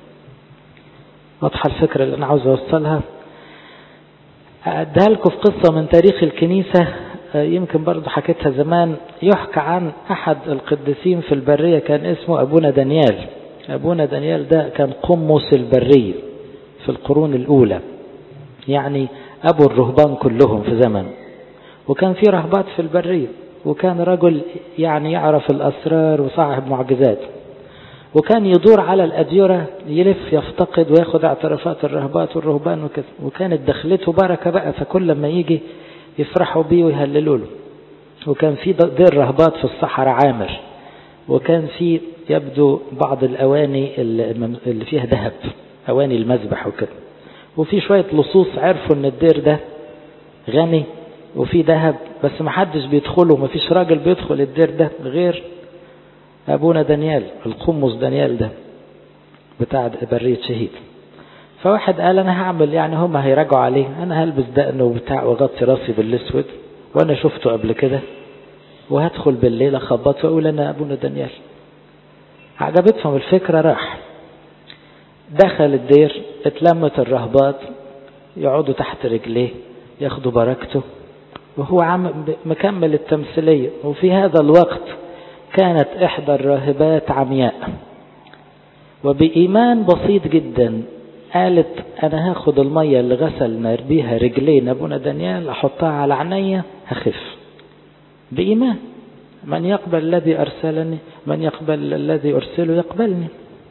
واضحة الفكرة اللي انا عاوز اوصلها أديها لكم في قصة من تاريخ الكنيسة يمكن برضو حكيتها زمان يحكى عن أحد القديسين في البرية كان اسمه أبونا دانيال أبونا دانيال ده كان قمص البرية في القرون الأولى يعني أبو الرهبان كلهم في زمن وكان في رهبات في البرية وكان رجل يعني يعرف الأسرار وصاحب معجزات وكان يدور على الأديرة يلف يفتقد وياخد اعترافات الرهبات والرهبان وكذا وكانت دخلته بركة بقى فكل ما يجي يفرحوا بيه ويهللوا له وكان في دير رهبات في الصحراء عامر وكان في يبدو بعض الأواني اللي فيها ذهب أواني المذبح وكده وفي شوية لصوص عرفوا ان الدير ده غني وفي ذهب بس ما حدش بيدخله ما فيش راجل بيدخل الدير ده غير أبونا دانيال القمص دانيال ده بتاع برية شهيد فواحد قال أنا هعمل يعني هم هيراجعوا عليه أنا هلبس دقن وبتاع وغطي راسي بالأسود وأنا شفته قبل كده وهدخل بالليل أخبط وأقول أنا أبونا دانيال عجبتهم الفكرة راح دخل الدير اتلمت الرهبات يقعدوا تحت رجليه ياخدوا بركته وهو عم مكمل التمثيلية وفي هذا الوقت كانت إحدى الراهبات عمياء وبإيمان بسيط جدا قالت أنا هاخد المية اللي غسلنا بيها رجلين أبونا دانيال أحطها على عينيا هخف بإيمان من يقبل الذي أرسلني من يقبل الذي أرسله يقبلني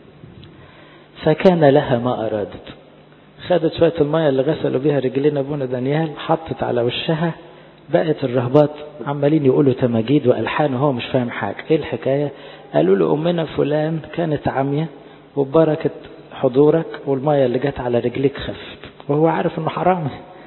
فكان لها ما أرادت خدت شوية المية اللي غسلوا بيها رجلين أبونا دانيال حطت على وشها بقت الرهبات عمالين يقولوا تماجيد والحان وهو مش فاهم حاجه ايه الحكايه قالوا له امنا فلان كانت عمية وببركه حضورك والميه اللي جت على رجليك خفت وهو عارف انه حرام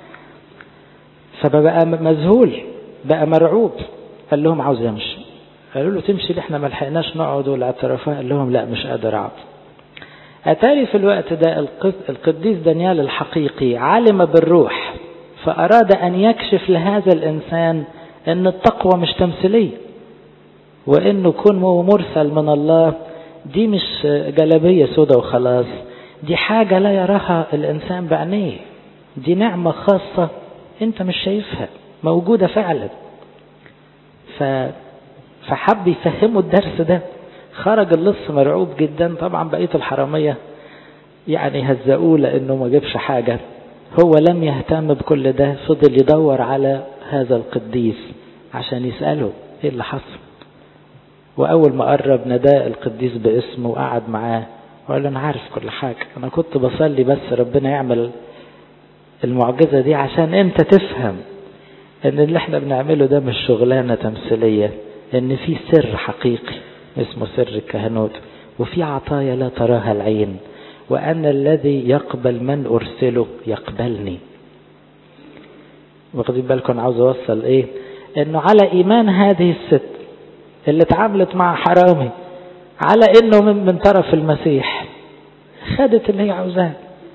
فبقى مذهول بقى مرعوب قال لهم عاوز يمشي قالوا له تمشي احنا ما لحقناش نقعد والاعترافات قال لهم لا مش قادر اقعد اتاري في الوقت ده القديس دانيال الحقيقي علم بالروح فأراد أن يكشف لهذا الإنسان أن التقوى مش تمثيلية وأنه كون مرسل من الله دي مش جلبية سودة وخلاص دي حاجة لا يراها الإنسان بعينيه دي نعمة خاصة أنت مش شايفها موجودة فعلا ف... فحب يفهمه الدرس ده خرج اللص مرعوب جدا طبعا بقية الحرامية يعني هزقوه لأنه ما جابش حاجة هو لم يهتم بكل ده فضل يدور على هذا القديس عشان يسأله ايه اللي حصل وأول ما قرب نداه القديس باسمه وقعد معاه وقال له أنا عارف كل حاجة أنا كنت بصلي بس ربنا يعمل المعجزة دي عشان أنت تفهم ان اللي احنا بنعمله ده مش شغلانة تمثيلية ان في سر حقيقي اسمه سر الكهنوت وفي عطايا لا تراها العين وأن الذي يقبل من أرسله يقبلني واخدين بالكم عاوز أوصل إيه إنه على إيمان هذه الست اللي اتعاملت مع حرامي على إنه من, من طرف المسيح خدت اللي هي عاوزاه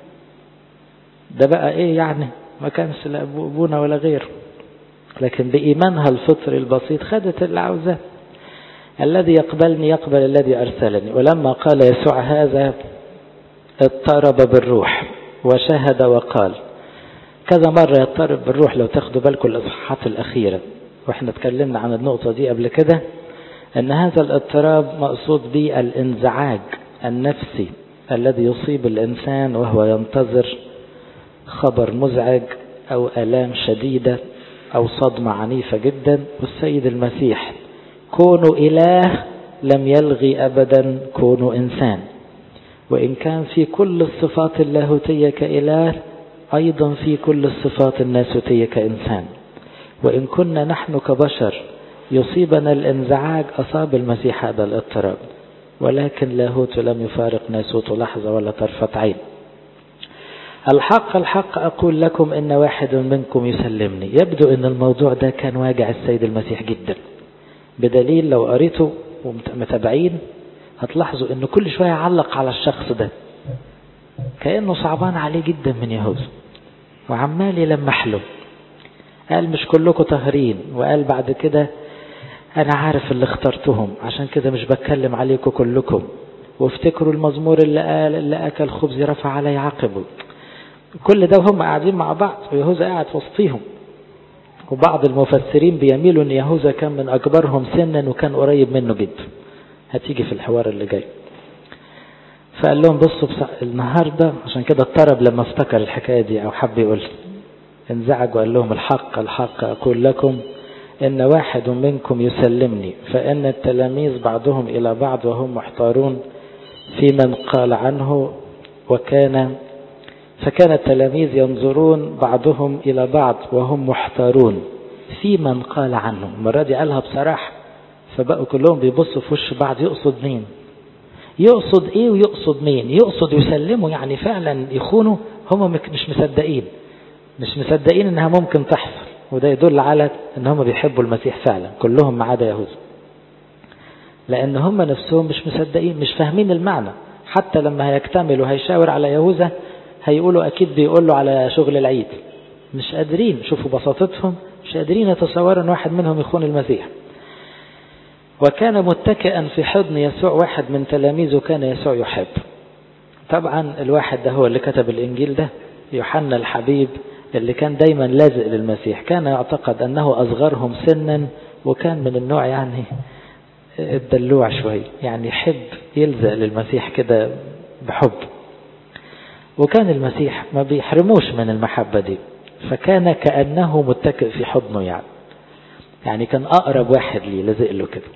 ده بقى إيه يعني ما كانش لا أبونا ولا غيره لكن بإيمانها الفطري البسيط خدت اللي عاوزاه الذي يقبلني يقبل الذي أرسلني ولما قال يسوع هذا اضطرب بالروح وشهد وقال كذا مرة يضطرب بالروح لو تاخدوا بالكم الإصحاحات الأخيرة واحنا اتكلمنا عن النقطة دي قبل كده أن هذا الاضطراب مقصود به الانزعاج النفسي الذي يصيب الإنسان وهو ينتظر خبر مزعج أو آلام شديدة أو صدمة عنيفة جدا والسيد المسيح كونه إله لم يلغي أبدا كونه إنسان وإن كان في كل الصفات اللاهوتية كإله أيضا في كل الصفات الناسوتية كإنسان وإن كنا نحن كبشر يصيبنا الانزعاج أصاب المسيح هذا الاضطراب ولكن لاهوت لم يفارق ناسوت لحظة ولا طرفة عين الحق الحق أقول لكم إن واحد منكم يسلمني يبدو أن الموضوع ده كان واجع السيد المسيح جدا بدليل لو قريته ومتابعين هتلاحظوا أنه كل شوية يعلق على الشخص ده كأنه صعبان عليه جدا من يهوذا وعمال يلمح له قال مش كلكم طاهرين وقال بعد كده أنا عارف اللي اخترتهم عشان كده مش بتكلم عليكم كلكم وافتكروا المزمور اللي قال اللي أكل خبز رفع علي عقبه كل ده وهم قاعدين مع بعض ويهوذا قاعد وسطيهم وبعض المفسرين بيميلوا ان يهوذا كان من اكبرهم سنا وكان قريب منه جدا هتيجي في الحوار اللي جاي فقال لهم بصوا النهارده عشان كده اضطرب لما افتكر الحكايه دي او حب يقول انزعج وقال لهم الحق الحق اقول لكم ان واحد منكم يسلمني فان التلاميذ بعضهم الى بعض وهم محتارون في من قال عنه وكان فكان التلاميذ ينظرون بعضهم إلى بعض وهم محتارون في من قال عنه المرة دي قالها بصراحة فبقوا كلهم بيبصوا في وش بعض يقصد مين يقصد ايه ويقصد مين يقصد يسلموا يعني فعلا يخونوا هم مش مصدقين مش مصدقين انها ممكن تحصل وده يدل على ان هم بيحبوا المسيح فعلا كلهم ما عدا يهوذا لان هم نفسهم مش مصدقين مش فاهمين المعنى حتى لما هيكتمل وهيشاور على يهوذا هيقولوا أكيد بيقولوا على شغل العيد مش قادرين شوفوا بساطتهم مش قادرين يتصوروا أن واحد منهم يخون المسيح وكان متكئا في حضن يسوع واحد من تلاميذه كان يسوع يحب طبعا الواحد ده هو اللي كتب الإنجيل ده يوحنا الحبيب اللي كان دايما لازق للمسيح كان يعتقد أنه أصغرهم سنا وكان من النوع يعني الدلوع شوي يعني يحب يلزق للمسيح كده بحب وكان المسيح ما بيحرموش من المحبة دي فكان كأنه متكئ في حضنه يعني يعني كان أقرب واحد ليه لزق له كده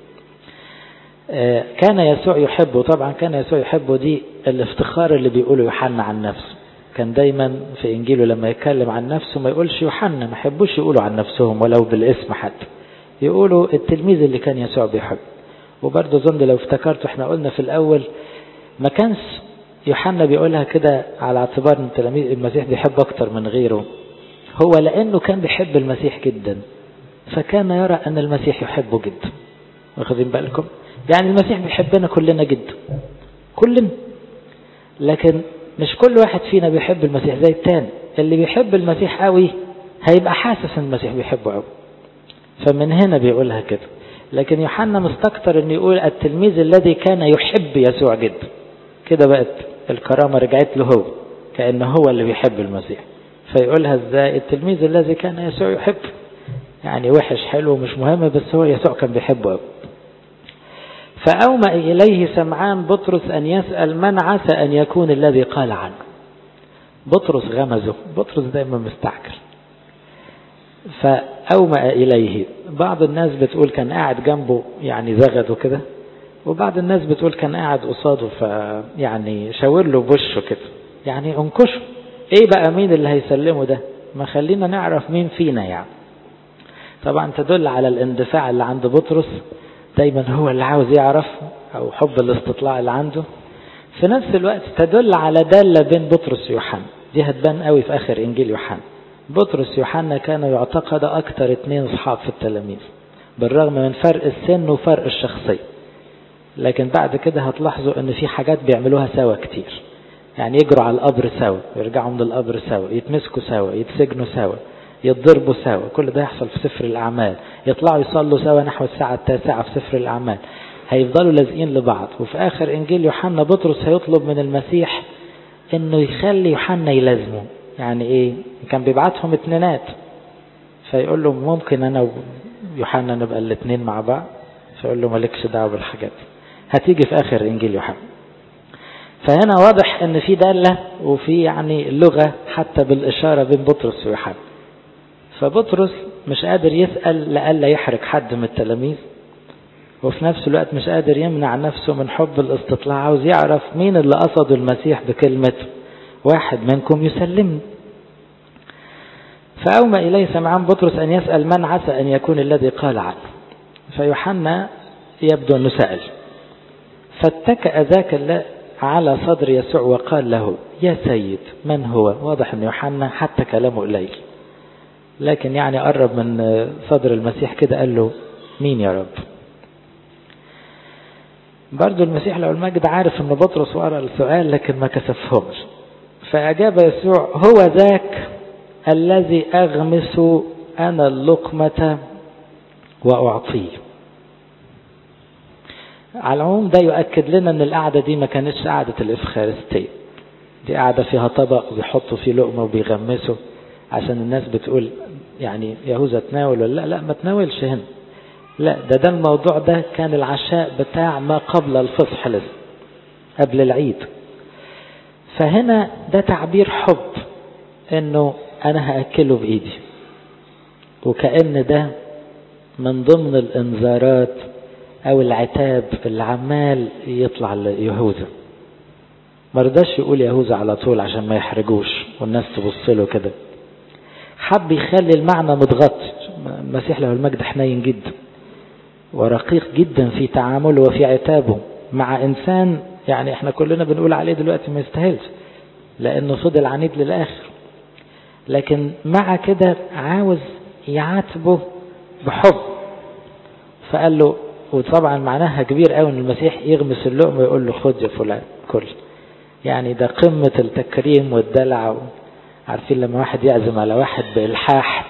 كان يسوع يحبه طبعا كان يسوع يحبه دي الافتخار اللي بيقوله يوحنا عن نفسه كان دايما في إنجيله لما يتكلم عن نفسه ما يقولش يوحنا ما يحبوش يقولوا عن نفسهم ولو بالاسم حتى يقولوا التلميذ اللي كان يسوع بيحب وبرضه ظن لو افتكرتوا احنا قلنا في الأول ما كانش يوحنا بيقولها كده على اعتبار ان تلاميذ المسيح بيحب اكتر من غيره هو لانه كان بيحب المسيح جدا فكان يرى ان المسيح يحبه جدا واخدين بالكم يعني المسيح بيحبنا كلنا جدا كلنا لكن مش كل واحد فينا بيحب المسيح زي التاني اللي بيحب المسيح قوي هيبقى حاسس ان المسيح بيحبه قوي فمن هنا بيقولها كده لكن يوحنا مستكتر انه يقول التلميذ الذي كان يحب يسوع جدا كده بقت الكرامة رجعت له هو كأنه هو اللي بيحب المسيح فيقولها ازاي التلميذ الذي كان يسوع يحب يعني وحش حلو مش مهم بس هو يسوع كان بيحبه قوي فأومأ إليه سمعان بطرس أن يسأل من عسى أن يكون الذي قال عنه بطرس غمزه بطرس دايما مستعجل فأومأ إليه بعض الناس بتقول كان قاعد جنبه يعني زغده كده وبعض الناس بتقول كان قاعد قصاده فيعني شاور له بوشه كده يعني انكشه ايه بقى مين اللي هيسلمه ده ما خلينا نعرف مين فينا يعني طبعا تدل على الاندفاع اللي عند بطرس دايما هو اللي عاوز يعرف او حب الاستطلاع اللي عنده في نفس الوقت تدل على دالة بين بطرس ويوحنا دي هتبان قوي في اخر انجيل يوحنا بطرس ويوحنا كانوا يعتقد اكتر اتنين اصحاب في التلاميذ بالرغم من فرق السن وفرق الشخصية لكن بعد كده هتلاحظوا ان في حاجات بيعملوها سوا كتير يعني يجروا على القبر سوا يرجعوا من القبر سوا يتمسكوا سوا يتسجنوا سوا يتضربوا سوا كل ده يحصل في سفر الأعمال يطلعوا يصلوا سوا نحو الساعة التاسعة في سفر الأعمال هيفضلوا لازقين لبعض وفي آخر إنجيل يوحنا بطرس هيطلب من المسيح إنه يخلي يوحنا يلازمه يعني إيه كان بيبعتهم اتنينات فيقول له ممكن أنا ويوحنا نبقى الاتنين مع بعض فيقول له مالكش دعوة بالحاجات هتيجي في آخر إنجيل يوحنا فهنا واضح ان في دالة وفي يعني لغة حتى بالإشارة بين بطرس ويوحنا فبطرس مش قادر يسأل لألا يحرج حد من التلاميذ وفي نفس الوقت مش قادر يمنع نفسه من حب الاستطلاع عاوز يعرف مين اللي قصده المسيح بكلمة واحد منكم يسلمني فأومى إليه سمعان بطرس أن يسأل من عسى أن يكون الذي قال عنه فيوحنا يبدو أنه سأل فاتكأ ذاك على صدر يسوع وقال له يا سيد من هو واضح أن يوحنا حتى كلامه قليل لكن يعني قرب من صدر المسيح كده قال له مين يا رب برضو المسيح لو المجد عارف ان بطرس ورا السؤال لكن ما كسفهمش فأجاب يسوع هو ذاك الذي أغمس أنا اللقمة وأعطيه على العموم ده يؤكد لنا ان القعدة دي ما كانتش قعدة الإفخارستية دي قعدة فيها طبق وبيحطوا فيه لقمة وبيغمسوا عشان الناس بتقول يعني يهوذا تناول ولا لا لا ما تناولش هنا لا ده ده الموضوع ده كان العشاء بتاع ما قبل الفصح لسه قبل العيد فهنا ده تعبير حب انه انا هاكله بايدي وكأن ده من ضمن الانذارات او العتاب اللي عمال يطلع ليهوذا ما رضاش يقول يهوذا على طول عشان ما يحرجوش والناس تبص له كده حب يخلي المعنى متغطي المسيح له المجد حنين جدا ورقيق جدا في تعامله وفي عتابه مع انسان يعني احنا كلنا بنقول عليه دلوقتي ما يستاهلش لانه فضل عنيد للاخر لكن مع كده عاوز يعاتبه بحب فقال له وطبعا معناها كبير قوي ان المسيح يغمس اللقمه ويقول له خد يا فلان كل يعني ده قمه التكريم والدلع عارفين لما واحد يعزم على واحد بإلحاح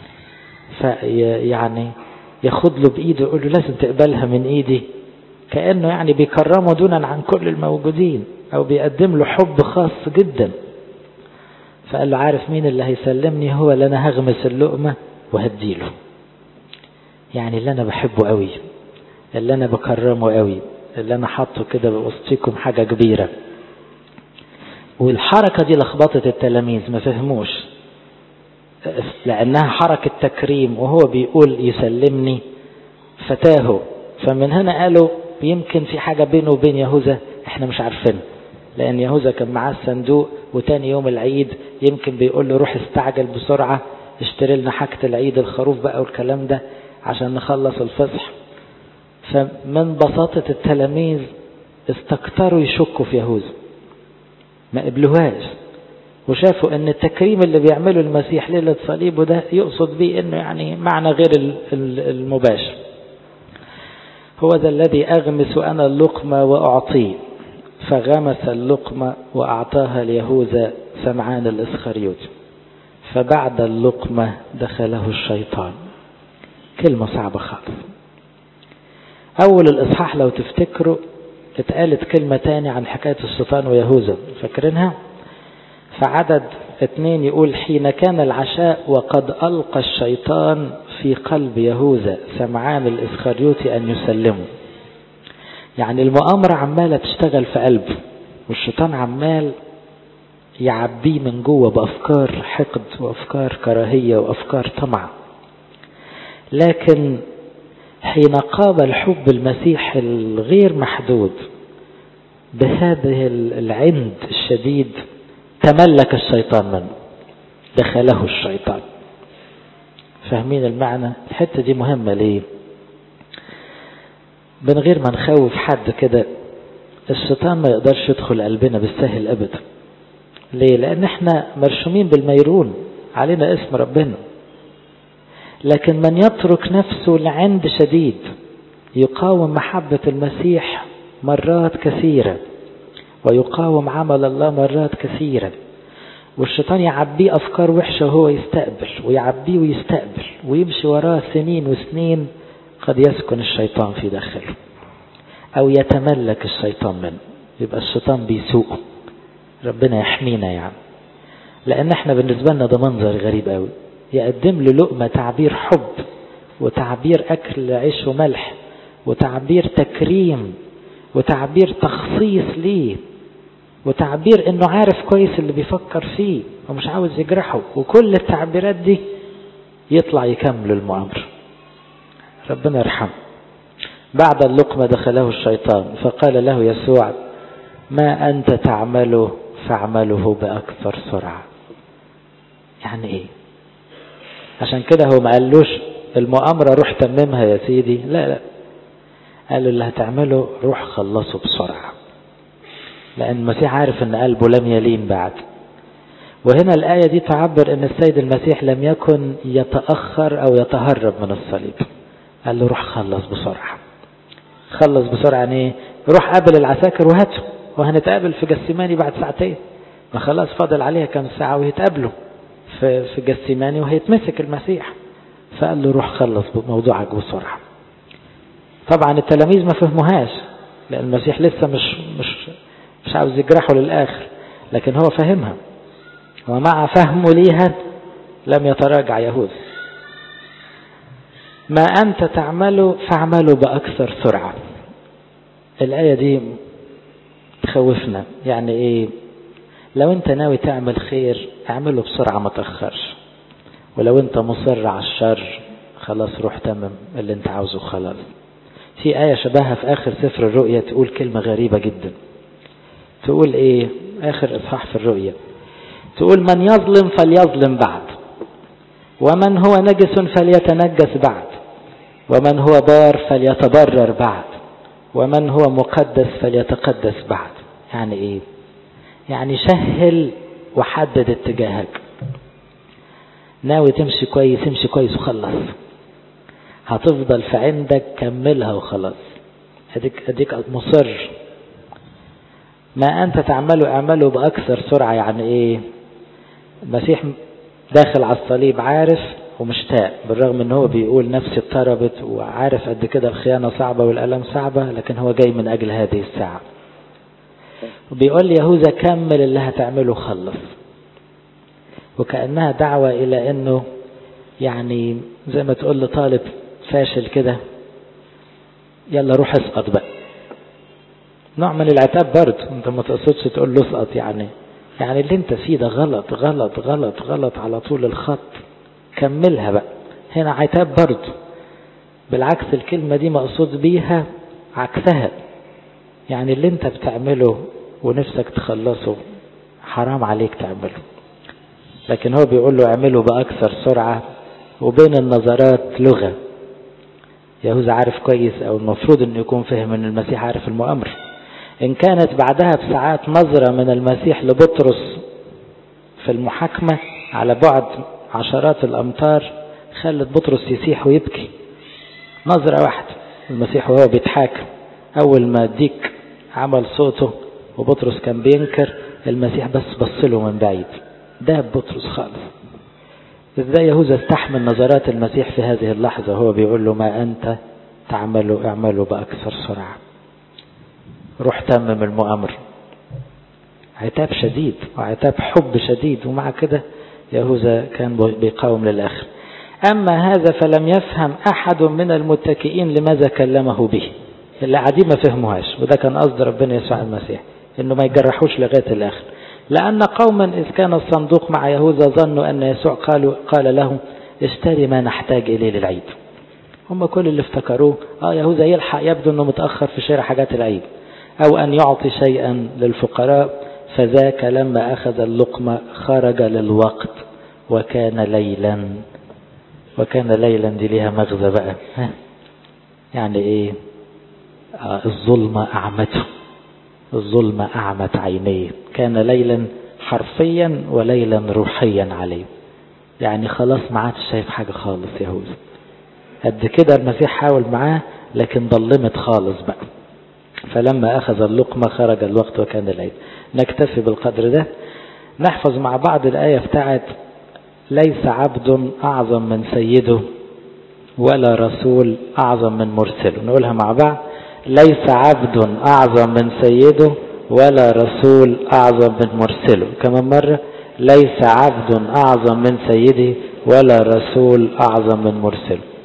فيعني ياخد له بإيده يقول له لازم تقبلها من إيدي كأنه يعني بيكرمه دونا عن كل الموجودين أو بيقدم له حب خاص جدا فقال له عارف مين اللي هيسلمني هو اللي أنا هغمس اللقمة وهديله يعني اللي أنا بحبه قوي اللي أنا بكرمه قوي اللي أنا حاطه كده بوسطيكم حاجة كبيرة والحركة دي لخبطت التلاميذ ما فهموش لأنها حركة تكريم وهو بيقول يسلمني فتاهوا فمن هنا قالوا يمكن في حاجة بينه وبين يهوذا احنا مش عارفين لأن يهوذا كان معاه الصندوق وتاني يوم العيد يمكن بيقول له روح استعجل بسرعة اشتري لنا حاجة العيد الخروف بقى والكلام ده عشان نخلص الفصح فمن بساطة التلاميذ استكتروا يشكوا في يهوذا ما قبلوهاش وشافوا ان التكريم اللي بيعمله المسيح ليلة صليبه ده يقصد به انه يعني معنى غير المباشر هو ذا الذي اغمس انا اللقمة واعطيه فغمس اللقمة واعطاها ليهوذا سمعان الاسخريوت فبعد اللقمة دخله الشيطان كلمة صعبة خالص اول الاصحاح لو تفتكروا اتقالت كلمة تاني عن حكاية الشيطان ويهوذا فاكرينها فعدد اتنين يقول حين كان العشاء وقد ألقى الشيطان في قلب يهوذا سمعان الإسخريوتي أن يسلمه يعني المؤامرة عمالة تشتغل في قلبه والشيطان عمال يعبيه من جوه بأفكار حقد وأفكار كراهية وأفكار طمع لكن حين قابل حب المسيح الغير محدود بهذه العند الشديد تملك الشيطان منه دخله الشيطان فاهمين المعنى الحتة دي مهمة ليه من غير ما نخوف حد كده الشيطان ما يقدرش يدخل قلبنا بالسهل ابدا ليه لان احنا مرشومين بالميرون علينا اسم ربنا لكن من يترك نفسه لعند شديد يقاوم محبة المسيح مرات كثيرة ويقاوم عمل الله مرات كثيرة والشيطان يعبيه أفكار وحشة وهو يستقبل ويعبيه ويستقبل ويمشي وراه سنين وسنين قد يسكن الشيطان في داخله أو يتملك الشيطان منه يبقى الشيطان بيسوقه ربنا يحمينا يعني لأن احنا بالنسبة لنا ده منظر غريب قوي يقدم له لقمة تعبير حب وتعبير أكل عيش وملح وتعبير تكريم وتعبير تخصيص ليه وتعبير انه عارف كويس اللي بيفكر فيه ومش عاوز يجرحه وكل التعبيرات دي يطلع يكمل المؤامرة ربنا يرحمه بعد اللقمة دخله الشيطان فقال له يسوع ما أنت تعمله فاعمله بأكثر سرعة يعني ايه عشان كده هو ما قالوش المؤامرة روح تممها يا سيدي لا لا قال له اللي هتعمله روح خلصه بسرعة لأن المسيح عارف أن قلبه لم يلين بعد وهنا الآية دي تعبر أن السيد المسيح لم يكن يتأخر أو يتهرب من الصليب قال له روح خلص بسرعة خلص بسرعة يعني ايه روح قابل العساكر وهاته وهنتقابل في جسيماني بعد ساعتين ما خلاص فاضل عليها كم ساعة ويتقابلوا في في جسيماني وهيتمسك المسيح فقال له روح خلص موضوعك بسرعة طبعا التلاميذ ما فهموهاش لأن المسيح لسه مش مش مش عاوز يجرحه للآخر لكن هو فهمها ومع فهمه ليها لم يتراجع يهوذا ما أنت تعمله فاعمله بأكثر سرعة الآية دي تخوفنا يعني إيه لو أنت ناوي تعمل خير اعمله بسرعة ما تأخرش ولو أنت مصر على الشر خلاص روح تمم اللي أنت عاوزه خلاص في آية شبهها في آخر سفر الرؤيا تقول كلمة غريبة جدا تقول إيه آخر إصحاح في الرؤيا تقول من يظلم فليظلم بعد ومن هو نجس فليتنجس بعد ومن هو بار فليتبرر بعد ومن هو مقدس فليتقدس بعد يعني ايه يعني سهل وحدد اتجاهك ناوي تمشي كويس امشي كويس وخلص هتفضل في عندك كملها وخلاص اديك اديك مصر ما انت تعمله اعمله باكثر سرعه يعني ايه المسيح داخل على الصليب عارف ومشتاق بالرغم ان هو بيقول نفسي اضطربت وعارف قد كده الخيانة صعبة والألم صعبة لكن هو جاي من أجل هذه الساعة وبيقول لي يهوذا كمل اللي هتعمله خلص وكأنها دعوة إلى أنه يعني زي ما تقول لطالب فاشل كده يلا روح اسقط بقى نوع من العتاب برضه انت ما تقصدش تقول له اسقط يعني يعني اللي انت فيه ده غلط غلط غلط غلط على طول الخط كملها بقى هنا عتاب برضه بالعكس الكلمة دي مقصود بيها عكسها يعني اللي انت بتعمله ونفسك تخلصه حرام عليك تعمله لكن هو بيقول له اعمله بأكثر سرعة وبين النظرات لغة يهوذا عارف كويس او المفروض انه يكون فهم ان المسيح عارف المؤامرة ان كانت بعدها بساعات نظرة من المسيح لبطرس في المحاكمة على بعد عشرات الأمتار خلت بطرس يسيح ويبكي نظرة واحدة المسيح وهو بيتحاكم أول ما ديك عمل صوته وبطرس كان بينكر المسيح بس بصله من بعيد ده بطرس خالص ازاي يهوذا استحمل نظرات المسيح في هذه اللحظة هو بيقول له ما أنت تعمله اعمله بأكثر سرعة روح تمم المؤامرة عتاب شديد وعتاب حب شديد ومع كده يهوذا كان بيقاوم للآخر أما هذا فلم يفهم أحد من المتكئين لماذا كلمه به اللي قاعدين ما فهموهاش وده كان قصد ربنا يسوع المسيح انه ما يجرحوش لغاية الآخر لأن قوما إذ كان الصندوق مع يهوذا ظنوا أن يسوع قالوا قال له اشتري ما نحتاج إليه للعيد هم كل اللي افتكروه اه يهوذا يلحق يبدو انه متأخر في شراء حاجات العيد أو أن يعطي شيئا للفقراء فذاك لما أخذ اللقمة خرج للوقت وكان ليلا وكان ليلا دي ليها مغزى بقى ها يعني ايه آه الظلمة أعمته الظلمة أعمت عينيه كان ليلا حرفيا وليلا روحيا عليه يعني خلاص ما عادش شايف حاجة خالص يهوذا قد كده المسيح حاول معاه لكن ضلمت خالص بقى فلما أخذ اللقمة خرج الوقت وكان العيد نكتفي بالقدر ده نحفظ مع بعض الآية بتاعت ليس عبد أعظم من سيده ولا رسول أعظم من مرسله نقولها مع بعض ليس عبد أعظم من سيده ولا رسول أعظم من مرسله كمان مرة ليس عبد أعظم من سيده ولا رسول أعظم من مرسله